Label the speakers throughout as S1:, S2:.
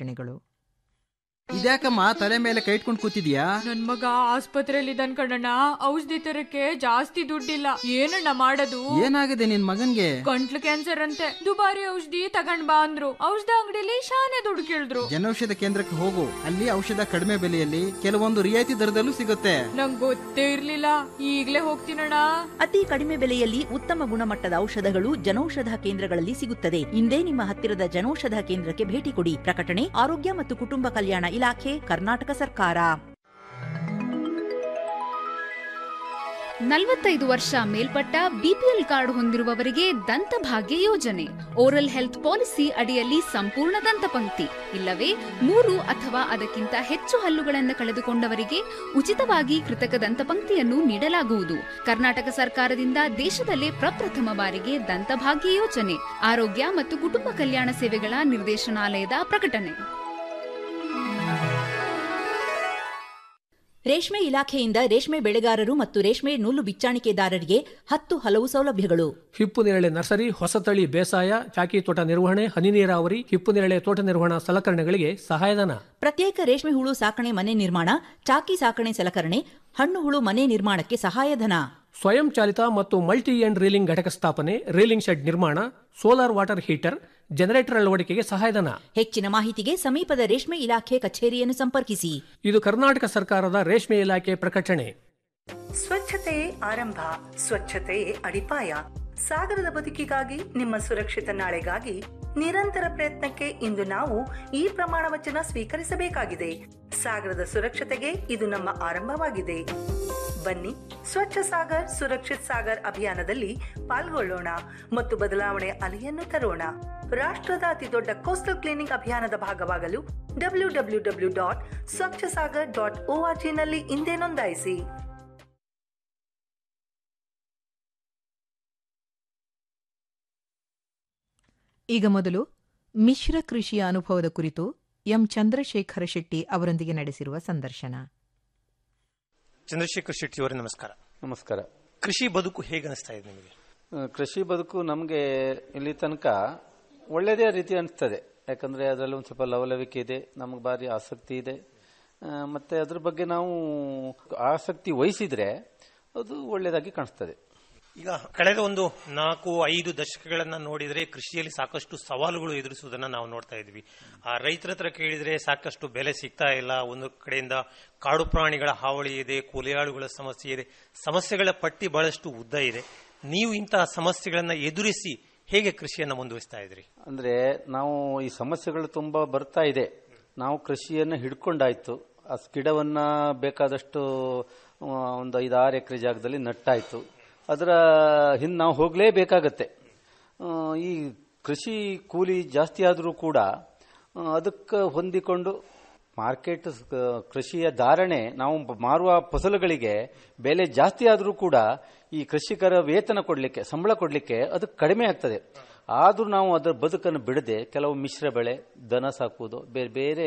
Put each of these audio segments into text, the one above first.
S1: ಪ್ರಕಟಣೆಗಳು
S2: ಇದ್ಯಾಕಮ್ಮ ತಲೆ ಮೇಲೆ ಕೈ ಇಟ್ಕೊಂಡು ಕೂತಿದ್ಯಾ
S3: ನನ್ ಮಗ ಆಸ್ಪತ್ರೆಯಲ್ಲಿ ಇದ್ದಾನ್ ಕಣಣ್ಣ ಔಷಧಿ ತರಕ್ಕೆ ಜಾಸ್ತಿ ದುಡ್ಡಿಲ್ಲ ಏನಣ್ಣ ಮಾಡೋದು
S2: ಏನಾಗಿದೆ ನಿನ್ ಮಗನ್ಗೆ
S3: ಗಂಟ್ಲು ಕ್ಯಾನ್ಸರ್ ಅಂತೆ ದುಬಾರಿ ಔಷಧಿ ತಗೊಂಡ್ ಬಾ ಅಂದ್ರು ಔಷಧ ಅಂಗಡಿಲಿ ಶಾನೆ ದುಡ್ಡು ಕೇಳಿದ್ರು
S2: ಜನೌಷಧ ಕೇಂದ್ರಕ್ಕೆ ಹೋಗು ಅಲ್ಲಿ ಔಷಧ ಕಡಿಮೆ ಬೆಲೆಯಲ್ಲಿ ಕೆಲವೊಂದು ರಿಯಾಯಿತಿ ದರದಲ್ಲೂ ಸಿಗುತ್ತೆ
S3: ನಂಗ್ ಗೊತ್ತೇ ಇರ್ಲಿಲ್ಲ ಈಗ್ಲೇ ಹೋಗ್ತೀನಣ್ಣ
S4: ಅತಿ ಕಡಿಮೆ ಬೆಲೆಯಲ್ಲಿ ಉತ್ತಮ ಗುಣಮಟ್ಟದ ಔಷಧಗಳು ಜನೌಷಧ ಕೇಂದ್ರಗಳಲ್ಲಿ ಸಿಗುತ್ತದೆ ಇಂದೇ ನಿಮ್ಮ ಹತ್ತಿರದ ಜನೌಷಧ ಕೇಂದ್ರಕ್ಕೆ ಭೇಟಿ ಕೊಡಿ ಪ್ರಕಟಣೆ ಆರೋಗ್ಯ ಮತ್ತು ಕುಟುಂಬ ಕಲ್ಯಾಣ ಇಲಾಖೆ ಕರ್ನಾಟಕ ಸರ್ಕಾರ
S5: ನಲವತ್ತೈದು ವರ್ಷ ಮೇಲ್ಪಟ್ಟ ಬಿಪಿಎಲ್ ಕಾರ್ಡ್ ಹೊಂದಿರುವವರಿಗೆ ದಂತಭಾಗ್ಯ ಯೋಜನೆ ಓರಲ್ ಹೆಲ್ತ್ ಪಾಲಿಸಿ ಅಡಿಯಲ್ಲಿ ಸಂಪೂರ್ಣ ದಂತಪಂಕ್ತಿ ಇಲ್ಲವೇ ಮೂರು ಅಥವಾ ಅದಕ್ಕಿಂತ ಹೆಚ್ಚು ಹಲ್ಲುಗಳನ್ನು ಕಳೆದುಕೊಂಡವರಿಗೆ ಉಚಿತವಾಗಿ ಕೃತಕ ದಂತಪಂಕ್ತಿಯನ್ನು ನೀಡಲಾಗುವುದು ಕರ್ನಾಟಕ ಸರ್ಕಾರದಿಂದ ದೇಶದಲ್ಲೇ ಪ್ರಪ್ರಥಮ ಬಾರಿಗೆ ದಂತಭಾಗ್ಯ ಯೋಜನೆ ಆರೋಗ್ಯ ಮತ್ತು ಕುಟುಂಬ ಕಲ್ಯಾಣ ಸೇವೆಗಳ ನಿರ್ದೇಶನಾಲಯದ ಪ್ರಕಟಣೆ
S4: ರೇಷ್ಮೆ ಇಲಾಖೆಯಿಂದ ರೇಷ್ಮೆ ಬೆಳೆಗಾರರು ಮತ್ತು ರೇಷ್ಮೆ ನೂಲು ಬಿಚ್ಚಾಣಿಕೆದಾರರಿಗೆ ಹತ್ತು ಹಲವು ಸೌಲಭ್ಯಗಳು
S6: ಹಿಪ್ಪು ನೇರಳೆ ನರ್ಸರಿ ಹೊಸತಳಿ ಬೇಸಾಯ ಚಾಕಿ ತೋಟ ನಿರ್ವಹಣೆ ಹನಿ ನೀರಾವರಿ ಹಿಪ್ಪು ನೇರಳೆ ತೋಟ ನಿರ್ವಹಣಾ ಸಲಕರಣೆಗಳಿಗೆ ಸಹಾಯಧನ
S4: ಪ್ರತ್ಯೇಕ ರೇಷ್ಮೆ ಹುಳು ಸಾಕಣೆ ಮನೆ ನಿರ್ಮಾಣ ಚಾಕಿ ಸಾಕಣೆ ಸಲಕರಣೆ ಹಣ್ಣು ಹುಳು ಮನೆ ನಿರ್ಮಾಣಕ್ಕೆ ಸಹಾಯಧನ
S6: ಸ್ವಯಂ ಚಾಲಿತ ಮತ್ತು ಮಲ್ಟಿ ಎಂಡ್ ರೀಲಿಂಗ್ ಘಟಕ ಸ್ಥಾಪನೆ ರೀಲಿಂಗ್ ಶೆಡ್ ನಿರ್ಮಾಣ ಸೋಲಾರ್ ವಾಟರ್ ಹೀಟರ್ ಜನರೇಟರ್ ಅಳವಡಿಕೆಗೆ ಸಹಾಯಧನ
S4: ಹೆಚ್ಚಿನ ಮಾಹಿತಿಗೆ ಸಮೀಪದ ರೇಷ್ಮೆ ಇಲಾಖೆ ಕಚೇರಿಯನ್ನು ಸಂಪರ್ಕಿಸಿ
S6: ಇದು ಕರ್ನಾಟಕ ಸರ್ಕಾರದ ರೇಷ್ಮೆ ಇಲಾಖೆ ಪ್ರಕಟಣೆ
S7: ಸ್ವಚ್ಛತೆಯೇ ಆರಂಭ ಸ್ವಚ್ಛತೆಯೇ ಅಡಿಪಾಯ ಸಾಗರದ ಬದುಕಿಗಾಗಿ ನಿಮ್ಮ ಸುರಕ್ಷಿತ ನಾಳೆಗಾಗಿ ನಿರಂತರ ಪ್ರಯತ್ನಕ್ಕೆ ಇಂದು ನಾವು ಈ ಪ್ರಮಾಣ ವಚನ ಸ್ವೀಕರಿಸಬೇಕಾಗಿದೆ ಸಾಗರದ ಸುರಕ್ಷತೆಗೆ ಇದು ನಮ್ಮ ಆರಂಭವಾಗಿದೆ ಬನ್ನಿ ಸ್ವಚ್ಛ ಸಾಗರ್ ಸುರಕ್ಷಿತ್ ಸಾಗರ್ ಅಭಿಯಾನದಲ್ಲಿ ಪಾಲ್ಗೊಳ್ಳೋಣ ಮತ್ತು ಬದಲಾವಣೆ ಅಲೆಯನ್ನು ತರೋಣ ರಾಷ್ಟ್ರದ ಅತಿ ದೊಡ್ಡ ಕೋಸ್ಟಲ್ ಕ್ಲೀನಿಂಗ್ ಅಭಿಯಾನದ ಭಾಗವಾಗಲು W W W dot Swachh Sagar dot ನಲ್ಲಿ ಇಂದೇ ನೋಂದಾಯಿಸಿ
S1: ಈಗ ಮೊದಲು ಮಿಶ್ರ ಕೃಷಿಯ ಅನುಭವದ ಕುರಿತು ಎಂ ಚಂದ್ರಶೇಖರ ಶೆಟ್ಟಿ ಅವರೊಂದಿಗೆ ನಡೆಸಿರುವ ಸಂದರ್ಶನ
S8: ಚಂದ್ರಶೇಖರ್ ಶೆಟ್ಟಿ ಅವರೇ ನಮಸ್ಕಾರ
S9: ನಮಸ್ಕಾರ
S8: ಕೃಷಿ ಬದುಕು ಹೇಗೆ ಅನಿಸ್ತಾ ಇದೆ ನಿಮಗೆ
S9: ಆ, ಕೃಷಿ ಬದುಕು ನಮಗೆ ಇಲ್ಲಿ ತನಕ ಒಳ್ಳೆಯದೇ ರೀತಿ ಅನಿಸ್ತದೆ ಯಾಕಂದ್ರೆ ಅದರಲ್ಲಿ ಒಂದು ಸ್ವಲ್ಪ ಲವಲವಿಕೆ ಇದೆ ನಮಗೆ ಭಾರಿ ಆಸಕ್ತಿ ಇದೆ ಆ, ಮತ್ತೆ ಅದ್ರ ಬಗ್ಗೆ ನಾವು ಆಸಕ್ತಿ ವಹಿಸಿದ್ರೆ ಅದು ಒಳ್ಳೆಯದಾಗಿ ಕಾಣಿಸ್ತದೆ
S8: ಈಗ ಕಳೆದ ಒಂದು ನಾಲ್ಕು ಐದು ದಶಕಗಳನ್ನ ನೋಡಿದ್ರೆ ಕೃಷಿಯಲ್ಲಿ ಸಾಕಷ್ಟು ಸವಾಲುಗಳು ಎದುರಿಸುವುದನ್ನ ನಾವು ನೋಡ್ತಾ ಇದ್ವಿ ಆ ರೈತರ ಹತ್ರ ಕೇಳಿದ್ರೆ ಸಾಕಷ್ಟು ಬೆಲೆ ಸಿಗ್ತಾ ಇಲ್ಲ ಒಂದು ಕಡೆಯಿಂದ ಕಾಡು ಪ್ರಾಣಿಗಳ ಹಾವಳಿ ಇದೆ ಕೂಲಿಯಾಳುಗಳ ಸಮಸ್ಯೆ ಇದೆ ಸಮಸ್ಯೆಗಳ ಪಟ್ಟಿ ಬಹಳಷ್ಟು ಉದ್ದ ಇದೆ ನೀವು ಇಂತಹ ಸಮಸ್ಯೆಗಳನ್ನ ಎದುರಿಸಿ ಹೇಗೆ ಕೃಷಿಯನ್ನ ಮುಂದುವರಿಸ್ತಾ ಇದ್ರಿ
S9: ಅಂದ್ರೆ ನಾವು ಈ ಸಮಸ್ಯೆಗಳು ತುಂಬಾ ಬರ್ತಾ ಇದೆ ನಾವು ಕೃಷಿಯನ್ನು ಹಿಡ್ಕೊಂಡಾಯ್ತು ಆ ಗಿಡವನ್ನ ಬೇಕಾದಷ್ಟು ಆ, ಒಂದು ಐದು ಆರು ಎಕರೆ ಜಾಗದಲ್ಲಿ ನಟ್ಟಾಯ್ತು ಅದರ ಹಿಂದೆ ನಾವು ಹೋಗಲೇಬೇಕಾಗತ್ತೆ ಆ, ಈ ಕೃಷಿ ಕೂಲಿ ಜಾಸ್ತಿ ಆದರೂ ಕೂಡ ಅದಕ್ಕೆ ಹೊಂದಿಕೊಂಡು ಮಾರ್ಕೆಟ್ ಕೃಷಿಯ ಧಾರಣೆ ನಾವು ಮಾರುವ ಫಸಲುಗಳಿಗೆ ಬೆಲೆ ಜಾಸ್ತಿ ಆದರೂ ಕೂಡ ಈ ಕೃಷಿಕರ ವೇತನ ಕೊಡಲಿಕ್ಕೆ ಸಂಬಳ ಕೊಡಲಿಕ್ಕೆ ಅದು ಕಡಿಮೆ ಆಗ್ತದೆ ಆದರೂ ನಾವು ಅದರ ಬದುಕನ್ನು ಬಿಡದೆ ಕೆಲವು ಮಿಶ್ರ ಬೆಳೆ ದನ ಸಾಕುವುದು ಬೇರೆ ಬೇರೆ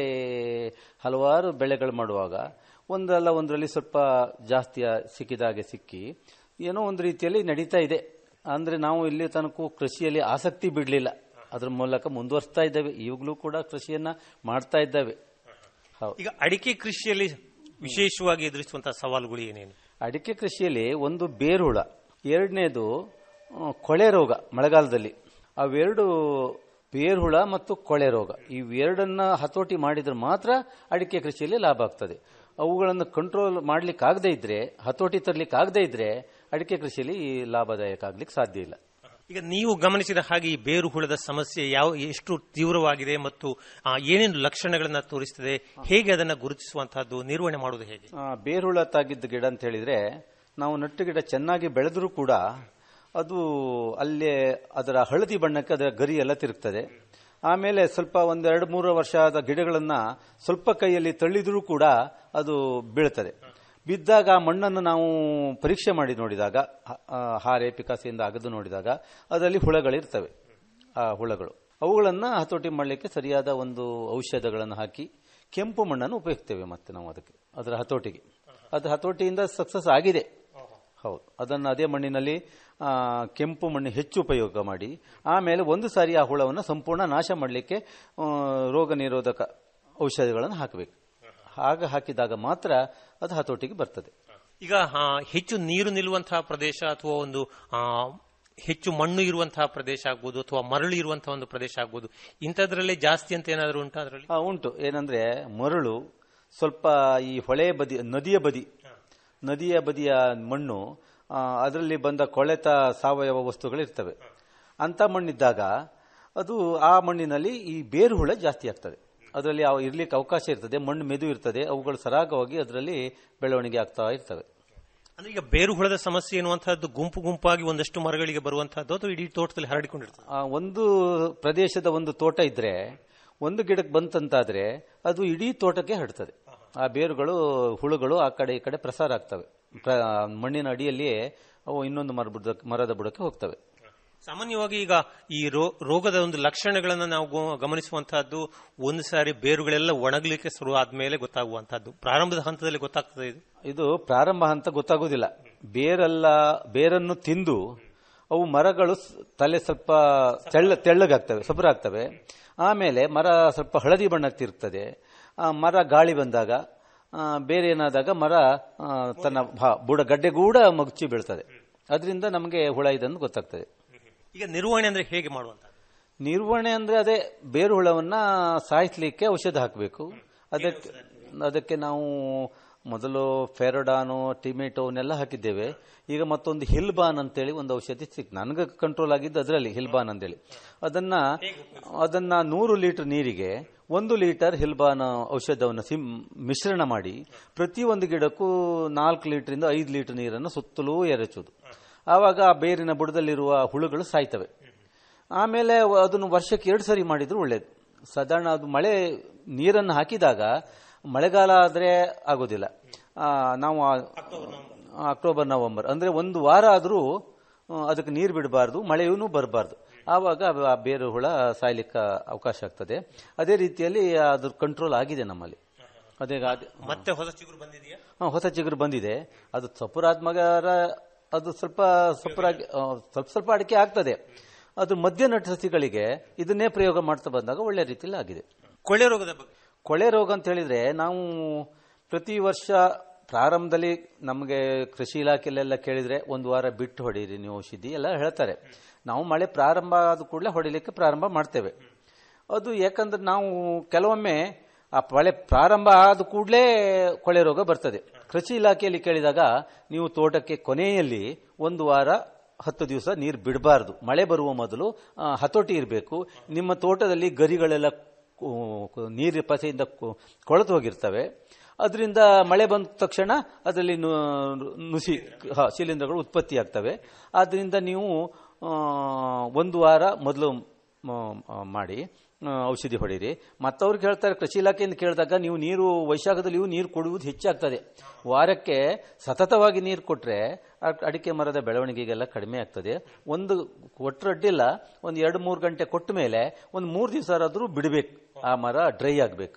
S9: ಹಲವಾರು ಬೆಳೆಗಳು ಮಾಡುವಾಗ ಒಂದಲ್ಲ ಒಂದರಲ್ಲಿ ಸ್ವಲ್ಪ ಜಾಸ್ತಿ ಸಿಕ್ಕಿದಾಗೆ ಸಿಕ್ಕಿ ಏನೋ ಒಂದು ರೀತಿಯಲ್ಲಿ ನಡೀತಾ ಇದೆ ಅಂದ್ರೆ ನಾವು ಇಲ್ಲಿ ತನಕ ಕೃಷಿಯಲ್ಲಿ ಆಸಕ್ತಿ ಬಿಡಲಿಲ್ಲ ಅದ್ರ ಮೂಲಕ ಮುಂದುವರಿಸ್ತಾ ಇದ್ದೇವೆ ಈಗಲೂ ಕೂಡ ಕೃಷಿಯನ್ನ ಮಾಡ್ತಾ ಇದ್ದೇವೆ ಹೌದು
S8: ಈಗ ಅಡಿಕೆ ಕೃಷಿಯಲ್ಲಿ ವಿಶೇಷವಾಗಿ ಎದುರಿಸುವಂತಹ ಸವಾಲುಗಳು ಏನೇನು
S9: ಅಡಿಕೆ ಕೃಷಿಯಲ್ಲಿ ಒಂದು ಬೇರುಹುಳ ಎರಡನೇದು ಆ, ಕೊಳೆ ರೋಗ ಮಳೆಗಾಲದಲ್ಲಿ ಅವೆರಡು ಬೇರುಹುಳ ಮತ್ತು ಕೊಳೆ ರೋಗ ಇವೆರಡನ್ನ ಹತೋಟಿ ಮಾಡಿದ್ರೆ ಮಾತ್ರ ಅಡಿಕೆ ಕೃಷಿಯಲ್ಲಿ ಲಾಭ ಆಗ್ತದೆ ಅವುಗಳನ್ನು ಕಂಟ್ರೋಲ್ ಮಾಡ್ಲಿಕ್ಕೆ ಆಗದೇ ಇದ್ರೆ ಹತೋಟಿ ತರ್ಲಿಕ್ಕೆ ಆಗದೇ ಇದ್ರೆ ಅಡಿಕೆ ಕೃಷಿಯಲ್ಲಿ ಲಾಭದಾಯಕ ಆಗ್ಲಿಕ್ಕೆ ಸಾಧ್ಯ ಇಲ್ಲ
S8: ಈಗ ನೀವು ಗಮನಿಸಿದ ಹಾಗೆ ಈ ಬೇರು ಹುಳದ ಸಮಸ್ಯೆ ಯಾವ ಎಷ್ಟು ತೀವ್ರವಾಗಿದೆ ಮತ್ತು ಆ, ಏನೇನು ಲಕ್ಷಣಗಳನ್ನ ತೋರಿಸ್ತದೆ ಹೇಗೆ ಅದನ್ನ ಗುರುತಿಸುವಂತಹದ್ದು ನಿರ್ವಹಣೆ ಮಾಡುವುದು ಹೇಗೆ
S9: ಆ, ಬೇರುಹುಳ ತಾಗಿದ್ದ ಗಿಡ ಅಂತ ಹೇಳಿದ್ರೆ ನಾವು ನಟ್ಟು ಗಿಡ ಚೆನ್ನಾಗಿ ಬೆಳೆದರೂ ಕೂಡ ಅದು ಅಲ್ಲೇ ಅದರ ಹಳದಿ ಬಣ್ಣಕ್ಕೆ ಅದರ ಗರಿ ಎಲ್ಲ ತಿರುಗ್ತದೆ ಆಮೇಲೆ ಸ್ವಲ್ಪ ಒಂದೆರಡು ಮೂರು ವರ್ಷ ಆದ ಗಿಡಗಳನ್ನ ಸ್ವಲ್ಪ ಕೈಯಲ್ಲಿ ತಳ್ಳಿದ್ರೂ ಕೂಡ ಅದು ಬೀಳ್ತದೆ ಬಿದ್ದಾಗ ಆ ಮಣ್ಣನ್ನು ನಾವು ಪರೀಕ್ಷೆ ಮಾಡಿ ನೋಡಿದಾಗ ಹ- ಆ, ಹಾರೆ ಪಿಕಾಸಿಯಿಂದ ಅಗದು ನೋಡಿದಾಗ ಅದರಲ್ಲಿ ಹುಳಗಳಿರ್ತವೆ ಆ ಹುಳಗಳು ಅವುಗಳನ್ನು ಹತೋಟಿ ಮಾಡಲಿಕ್ಕೆ ಸರಿಯಾದ ಒಂದು ಔಷಧಗಳನ್ನು ಹಾಕಿ ಕೆಂಪು ಮಣ್ಣನ್ನು ಉಪಯೋಗಿಸ್ತೇವೆ ಮತ್ತೆ ನಾವು ಅದಕ್ಕೆ ಅದರ ಹತೋಟಿಗೆ ಅದು ಹತೋಟಿಯಿಂದ ಸಕ್ಸಸ್ ಆಗಿದೆ ಹೌದು ಅದನ್ನು ಅದೇ ಮಣ್ಣಿನಲ್ಲಿ ಆ, ಕೆಂಪು ಮಣ್ಣು ಹೆಚ್ಚು ಉಪಯೋಗ ಮಾಡಿ ಆಮೇಲೆ ಒಂದು ಸಾರಿ ಆ ಹುಳವನ್ನು ಸಂಪೂರ್ಣ ನಾಶ ಮಾಡಲಿಕ್ಕೆ ರೋಗ ನಿರೋಧಕ ಔಷಧಿಗಳನ್ನು ಹಾಕಬೇಕು ಹಾಗೆ ಹಾಕಿದಾಗ ಮಾತ್ರ ಅದು ಹತೋಟಿಗೆ ಬರ್ತದೆ
S8: ಈಗ ಆ, ಹೆಚ್ಚು ನೀರು ನಿಲ್ಲುವಂತಹ ಪ್ರದೇಶ ಅಥವಾ ಒಂದು ಆ, ಹೆಚ್ಚು ಮಣ್ಣು ಇರುವಂತಹ ಪ್ರದೇಶ ಆಗ್ಬೋದು ಅಥವಾ ಮರಳು ಇರುವಂತಹ ಒಂದು ಪ್ರದೇಶ ಆಗ್ಬೋದು ಇಂಥದ್ರಲ್ಲೇ ಜಾಸ್ತಿ ಅಂತ ಏನಾದರೂ ಉಂಟಾ ಅದರಲ್ಲಿ
S9: ಆ, ಉಂಟು ಏನಂದ್ರೆ ಮರಳು ಸ್ವಲ್ಪ ಈ ಹೊಳೆ ಬದಿ ನದಿಯ ಬದಿ ನದಿಯ ಬದಿಯ ಮಣ್ಣು ಅದರಲ್ಲಿ ಬಂದ ಕೊಳೆತ ಸಾವಯವ ವಸ್ತುಗಳು ಇರ್ತವೆ ಅಂತ ಮಣ್ಣಿದ್ದಾಗ ಅದು ಆ ಮಣ್ಣಿನಲ್ಲಿ ಈ ಬೇರು ಹುಳ ಜಾಸ್ತಿ ಆಗ್ತದೆ ಅದರಲ್ಲಿ ಅವು ಇರ್ಲಿಕ್ಕೆ ಅವಕಾಶ ಇರ್ತದೆ ಮಣ್ಣು ಮೆದು ಇರ್ತದೆ ಅವುಗಳು ಸರಾಗವಾಗಿ ಅದರಲ್ಲಿ ಬೆಳವಣಿಗೆ ಆಗ್ತಾ ಇರ್ತವೆ
S8: ಅಂದ್ರೆ ಈಗ ಬೇರು ಹುಳದ ಸಮಸ್ಯೆ ಎನ್ನುವಂತಹದ್ದು ಗುಂಪು ಗುಂಪಾಗಿ ಒಂದಷ್ಟು ಮರಗಳಿಗೆ ಬರುವಂತಹದ್ದು ಅಥವಾ ಇಡೀ ತೋಟದಲ್ಲಿ ಹರಡಿಕೊಂಡಿರ್ತದೆ
S9: ಆ ಒಂದು ಪ್ರದೇಶದ ಒಂದು ತೋಟ ಇದ್ರೆ ಒಂದು ಗಿಡಕ್ಕೆ ಬಂತಂತಾದ್ರೆ ಅದು ಇಡೀ ತೋಟಕ್ಕೆ ಹರಡ್ತದೆ ಆ ಬೇರುಗಳು ಹುಳುಗಳು ಆ ಕಡೆ ಈ ಕಡೆ ಪ್ರಸಾರ ಆಗ್ತವೆ ಪ್ರ- ಮಣ್ಣಿನ ಅಡಿಯಲ್ಲಿಯೇ ಅವು ಇನ್ನೊಂದು ಮರ ಬುಡಕ್ಕೆ ಮರದ ಬುಡಕ್ಕೆ ಹೋಗ್ತವೆ
S8: ಸಾಮಾನ್ಯವಾಗಿ ಈಗ ಈ ರೋ- ರೋಗದ ಒಂದು ಲಕ್ಷಣಗಳನ್ನು ನಾವು ಗೊ- ಗಮನಿಸುವಂತಹದ್ದು ಒಂದು ಸಾರಿ ಬೇರುಗಳೆಲ್ಲ ಒಣಗಲಿಕ್ಕೆ ಶುರು ಆದ್ಮೇಲೆ ಗೊತ್ತಾಗುವಂತಹದ್ದು ಪ್ರಾರಂಭದ ಹಂತದಲ್ಲಿ ಗೊತ್ತಾಗ್ತದೆ ಇದು
S9: ಇದು ಪ್ರಾರಂಭ ಹಂತ ಗೊತ್ತಾಗೋದಿಲ್ಲ ಬೇರೆಲ್ಲ ಬೇರನ್ನು ತಿಂದು ಅವು ಮರಗಳು ಸ್- ತಲೆ ಸ್ವಲ್ಪ ತೆಳ್ಳ ತೆಳ್ಳಗಾಗ್ತವೆ ಸೊಬರಾಗ್ತವೆ ಆಮೇಲೆ ಮರ ಸ್ವಲ್ಪ ಹಳದಿ ಬಣ್ಣಕ್ತಿರ್ತದೆ ಆ ಮರ ಗಾಳಿ ಬಂದಾಗ ಆ, ಬೇರೆ ಏನಾದಾಗ ಮರ ಆ, ತನ್ನ ಭಾ- ಬುಡ ಗಡ್ಡೆಗೂಡ ಮಗುಚಿ ಬೀಳ್ತದೆ ಅದರಿಂದ ನಮಗೆ ಹುಳ ಇದನ್ನು ಗೊತ್ತಾಗ್ತದೆ
S8: ಈಗ ನಿರ್ವಹಣೆ ಅಂದ್ರೆ ಹೇಗೆ ಮಾಡುವಂತ
S9: ನಿರ್ವಹಣೆ ಅಂದ್ರೆ ಅದೇ ಬೇರು ಹುಳವನ್ನ ಸಾಯಿಸ್ಲಿಕ್ಕೆ ಔಷಧ ಹಾಕಬೇಕು ಅದಕ್ಕೆ ಅದಕ್ಕೆ ನಾವು ಮೊದಲು ಫೆರೋಡಾನು ಟಿಮೆಟೋನೆಲ್ಲ ಹಾಕಿದ್ದೇವೆ ಈಗ ಮತ್ತೊಂದು ಹಿಲ್ಬಾನ್ ಅಂತೇಳಿ ಒಂದು ಔಷಧಿ ಸಿಕ್ ನನಗೆ ಕಂಟ್ರೋಲ್ ಆಗಿದ್ದು ಅದರಲ್ಲಿ ಹಿಲ್ಬಾನ್ ಅಂತೇಳಿ ಅದನ್ನ ಅದನ್ನ ನೂರು ಲೀಟರ್ ನೀರಿಗೆ ಒಂದು ಲೀಟರ್ ಹಿಲ್ಬಾನ್ ಔಷಧವನ್ನು ಸಿಂ ಮಿಶ್ರಣ ಮಾಡಿ ಪ್ರತಿಯೊಂದು ಗಿಡಕ್ಕೂ ನಾಲ್ಕು ಲೀಟರಿಂದ ಐದು ಲೀಟರ್ ನೀರನ್ನು ಸುತ್ತಲೂ ಎರಚುವುದು ಆವಾಗ ಆ ಬೇರಿನ ಬುಡದಲ್ಲಿರುವ ಹುಳುಗಳು ಸಾಯ್ತವೆ ಆಮೇಲೆ ಅವ- ಅದನ್ನು ವರ್ಷಕ್ಕೆ ಎರಡು ಸರಿ ಮಾಡಿದ್ರು ಒಳ್ಳೇದು ಸಾಧಾರಣ ಅದು ಮಳೆ ನೀರನ್ನು ಹಾಕಿದಾಗ ಮಳೆಗಾಲ ಆದರೆ ಆಗೋದಿಲ್ಲ ಆ, ನಾವು ಆ- ಅಕ್ಟೋಬರ್ ನವೆಂಬರ್ ಅಂದ್ರೆ ಒಂದು ವಾರ ಆದರೂ ಅದಕ್ಕೆ ನೀರು ಬಿಡಬಾರ್ದು ಮಳೆಯೂ ಬರಬಾರ್ದು ಆವಾಗ ಆ ಬೇರು ಹುಳ ಸಾಯ್ಲಿಕ್ಕೆ ಅವಕಾಶ ಆಗ್ತದೆ ಅದೇ ರೀತಿಯಲ್ಲಿ ಅದ್ರ ಕಂಟ್ರೋಲ್ ಆಗಿದೆ ನಮ್ಮಲ್ಲಿ ಅದೇ ಅದೇ-
S8: ಮತ್ತೆ ಹೊಸ ಚಿಗುರು ಬಂದಿದೆಯಾ
S9: ಹಾ, ಹೊಸ ಚಿಗುರು ಬಂದಿದೆ ಅದು ಸಪುರಾತ್ಮಗಾರ ಅದು ಸ್ವಲ್ಪ ಸಪುರಾಗಿ ಆ, ಸ್ವಲ್ಪ ಸ್ವಲ್ಪ ಅಡಿಕೆ ಆಗ್ತದೆ ಅದು ಮಧ್ಯನಟ ಸಸಿಗಳಿಗೆ ಇದನ್ನೇ ಪ್ರಯೋಗ ಮಾಡ್ತಾ ಬಂದಾಗ ಒಳ್ಳೆ ರೀತಿಯಲ್ಲಿ ಆಗಿದೆ
S8: ಕೊಳೆ ರೋಗದ ಬಗ್ಗೆ
S9: ಕೊಳೆ ರೋಗ ಅಂತ ಹೇಳಿದ್ರೆ ನಾವು ಪ್ರತಿ ವರ್ಷ ಪ್ರಾರಂಭದಲ್ಲಿ ನಮಗೆ ಕೃಷಿ ಇಲಾಖೆಯಲ್ಲೆಲ್ಲ ಕೇಳಿದ್ರೆ ಒಂದು ವಾರ ಬಿಟ್ಟು ಹೊಡೀರಿ ನೀವು ಔಷಧಿ ಎಲ್ಲ ಹೇಳ್ತಾರೆ ನಾವು ಮಳೆ ಪ್ರಾರಂಭ ಆದ ಕೂಡಲೇ ಹೊಡಿಲಿಕ್ಕೆ ಪ್ರಾರಂಭ ಮಾಡ್ತೇವೆ ಅದು ಯಾಕಂದ್ರೆ ನಾವು ಕೆಲವೊಮ್ಮೆ ಆ ಮಳೆ ಪ್ರಾರಂಭ ಆದ ಕೂಡಲೇ ಕೊಳೆ ರೋಗ ಬರ್ತದೆ ಕೃಷಿ ಇಲಾಖೆಯಲ್ಲಿ ಕೇಳಿದಾಗ ನೀವು ತೋಟಕ್ಕೆ ಕೊನೆಯಲ್ಲಿ ಒಂದು ವಾರ ಹತ್ತು ದಿವಸ ನೀರು ಬಿಡಬಾರ್ದು ಮಳೆ ಬರುವ ಮೊದಲು ಆ, ಹತೋಟಿ ಇರಬೇಕು ನಿಮ್ಮ ತೋಟದಲ್ಲಿ ಗರಿಗಳೆಲ್ಲ ಕು- ಕು- ನೀರು ಪಸೆಯಿಂದ ಕು- ಕೊಳೆತು ಹೋಗಿರ್ತವೆ ಅದರಿಂದ ಮಳೆ ಬಂದ ತಕ್ಷಣ ಅದರಲ್ಲಿ ನು- ನುಸಿ ಹ, ಶಿಲೀಂಧ್ರಗಳು ಉತ್ಪತ್ತಿ ಆಗ್ತವೆ ಆದ್ದರಿಂದ ನೀವು ಆ, ಒಂದು ವಾರ ಮೊದಲು ಮ- ಆ, ಮಾಡಿ ಆ, ಔಷಧಿ ಹೊಡೀರಿ ಮತ್ತವ್ರಿಗೆ ಹೇಳ್ತಾರೆ ಕೃಷಿ ಇಲಾಖೆಯಿಂದ ಕೇಳಿದಾಗ ನೀವು ನೀರು ವೈಶಾಖದಲ್ಲಿಯೂ ನೀರು ಕೊಡುವುದು ಹೆಚ್ಚಾಗ್ತದೆ ವಾರಕ್ಕೆ ಸತತವಾಗಿ ನೀರು ಕೊಟ್ರೆ ಆ- ಅಡಿಕೆ ಮರದ ಬೆಳವಣಿಗೆಗೆಲ್ಲ ಕಡಿಮೆ ಆಗ್ತದೆ ಒಂದು ಕೊಟ್ಟರು ಅಡ್ಡಿಲ್ಲ ಒಂದು ಎರಡು ಮೂರು ಗಂಟೆ ಕೊಟ್ಟ ಮೇಲೆ ಒಂದು ಮೂರು ದಿವಸ ಆದ್ರೂ ಬಿಡಬೇಕು ಆ ಮರ ಡ್ರೈ ಆಗಬೇಕು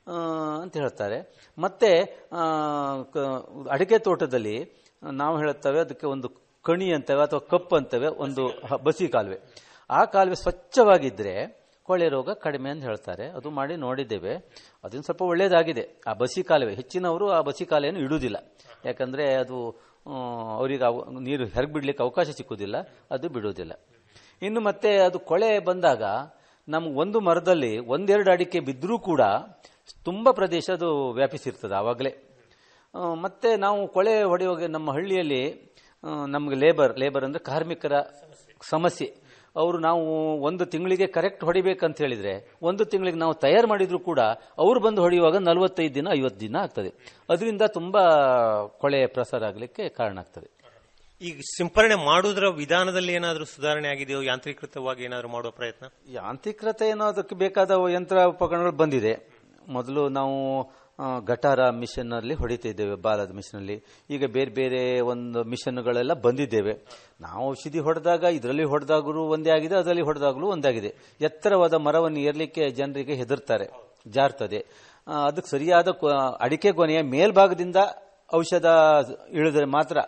S9: ಅಂತ ಹೇಳ್ತಾರೆ ಮತ್ತೆ ಆ, ಕ- ಅಡಿಕೆ ತೋಟದಲ್ಲಿ ನಾವು ಹೇಳುತ್ತೇವೆ ಅದಕ್ಕೆ ಒಂದು ಕಣಿ ಅಂತೇವೆ ಅಥವಾ ಕಪ್ ಅಂತೇವೆ ಒಂದು ಹ- ಬಸಿ ಕಾಲುವೆ ಆ ಕಾಲುವೆ ಸ್ವಚ್ಛವಾಗಿದ್ರೆ ಕೊಳೆ ರೋಗ ಕಡಿಮೆ ಅಂತ ಹೇಳ್ತಾರೆ ಅದು ಮಾಡಿ ನೋಡಿದ್ದೇವೆ ಅದನ್ನು ಸ್ವಲ್ಪ ಒಳ್ಳೇದಾಗಿದೆ ಆ ಬಸಿ ಕಾಲುವೆ ಹೆಚ್ಚಿನವರು ಆ ಬಸಿ ಕಾಲುವೆಯನ್ನು ಇಡುವುದಿಲ್ಲ ಯಾಕಂದ್ರೆ ಅದು ಆ, ಅವರಿಗೆ ಅವ- ನೀರು ಹೆರಗ್ ಬಿಡ್ಲಿಕ್ಕೆ ಅವಕಾಶ ಸಿಕ್ಕುದಿಲ್ಲ ಅದು ಬಿಡುವುದಿಲ್ಲ ಇನ್ನು ಮತ್ತೆ ಅದು ಕೊಳೆ ಬಂದಾಗ ನಮ್ಗೆ ಒಂದು ಮರದಲ್ಲಿ ಒಂದೆರಡು ಅಡಿಕೆ ಬಿದ್ದರೂ ಕೂಡ ತುಂಬಾ ಪ್ರದೇಶ ಅದು ವ್ಯಾಪಿಸಿರ್ತದೆ ಆವಾಗಲೇ ಆ, ಮತ್ತೆ ನಾವು ಕೊಳೆ ಹೊಡೆಯುವಾಗ ನಮ್ಮ ಹಳ್ಳಿಯಲ್ಲಿ ಆ, ನಮ್ಗೆ ಲೇಬರ್ ಲೇಬರ್ ಅಂದ್ರೆ ಕಾರ್ಮಿಕರ ಸಮಸ್ಯೆ ಅವರು ನಾವು ಒಂದು ತಿಂಗಳಿಗೆ ಕರೆಕ್ಟ್ ಹೊಡಿಬೇಕಂತ ಹೇಳಿದ್ರೆ ಒಂದು ತಿಂಗಳಿಗೆ ನಾವು ತಯಾರು ಮಾಡಿದ್ರು ಕೂಡ ಅವ್ರು ಬಂದು ಹೊಡೆಯುವಾಗ ನಲವತ್ತೈದು ದಿನ ಐವತ್ತು ದಿನ ಆಗ್ತದೆ ಅದರಿಂದ ತುಂಬಾ ಕೊಳೆ ಪ್ರಸಾರ ಆಗಲಿಕ್ಕೆ ಕಾರಣ ಆಗ್ತದೆ
S8: ಈಗ ಸಿಂಪರಣೆ ಮಾಡುವುದರ ವಿಧಾನದಲ್ಲಿ ಏನಾದರೂ ಸುಧಾರಣೆ ಆಗಿದೆಯೋ ಯಾಂತ್ರೀಕೃತವಾಗಿ ಏನಾದರೂ ಮಾಡುವ ಪ್ರಯತ್ನ
S9: ಯಾಂತ್ರಿಕತೆ ಏನೋ ಅದಕ್ಕೆ ಬೇಕಾದ ಯಂತ್ರ ಉಪಕರಣಗಳು ಬಂದಿದೆ ಮೊದಲು ನಾವು ಆ, ಗಟಾರ ಮಿಷನ್ ಅಲ್ಲಿ ಹೊಡಿತಿದ್ದೇವೆ ಬಾಲದ ಮಿಷನ್ ಅಲ್ಲಿ ಈಗ ಬೇರೆ ಬೇರೆ ಒಂದು ಮಿಷನ್ಗಳೆಲ್ಲ ಬಂದಿದ್ದೇವೆ ನಾವು ಔಷಧಿ ಹೊಡೆದಾಗ ಇದರಲ್ಲಿ ಹೊಡೆದಾಗಲೂ ಒಂದೇ ಆಗಿದೆ ಅದರಲ್ಲಿ ಹೊಡೆದಾಗಲೂ ಒಂದಾಗಿದೆ ಎತ್ತರವಾದ ಮರವನ್ನು ಏರ್ಲಿಕ್ಕೆ ಜನರಿಗೆ ಹೆದರ್ತಾರೆ ಜಾರ್ತದೆ ಆ, ಅದಕ್ಕೆ ಸರಿಯಾದ ಕೊ- ಅಡಿಕೆ ಕೊನೆಯ ಮೇಲ್ಭಾಗದಿಂದ ಔಷಧ ಇಳಿದ್ರೆ ಮಾತ್ರ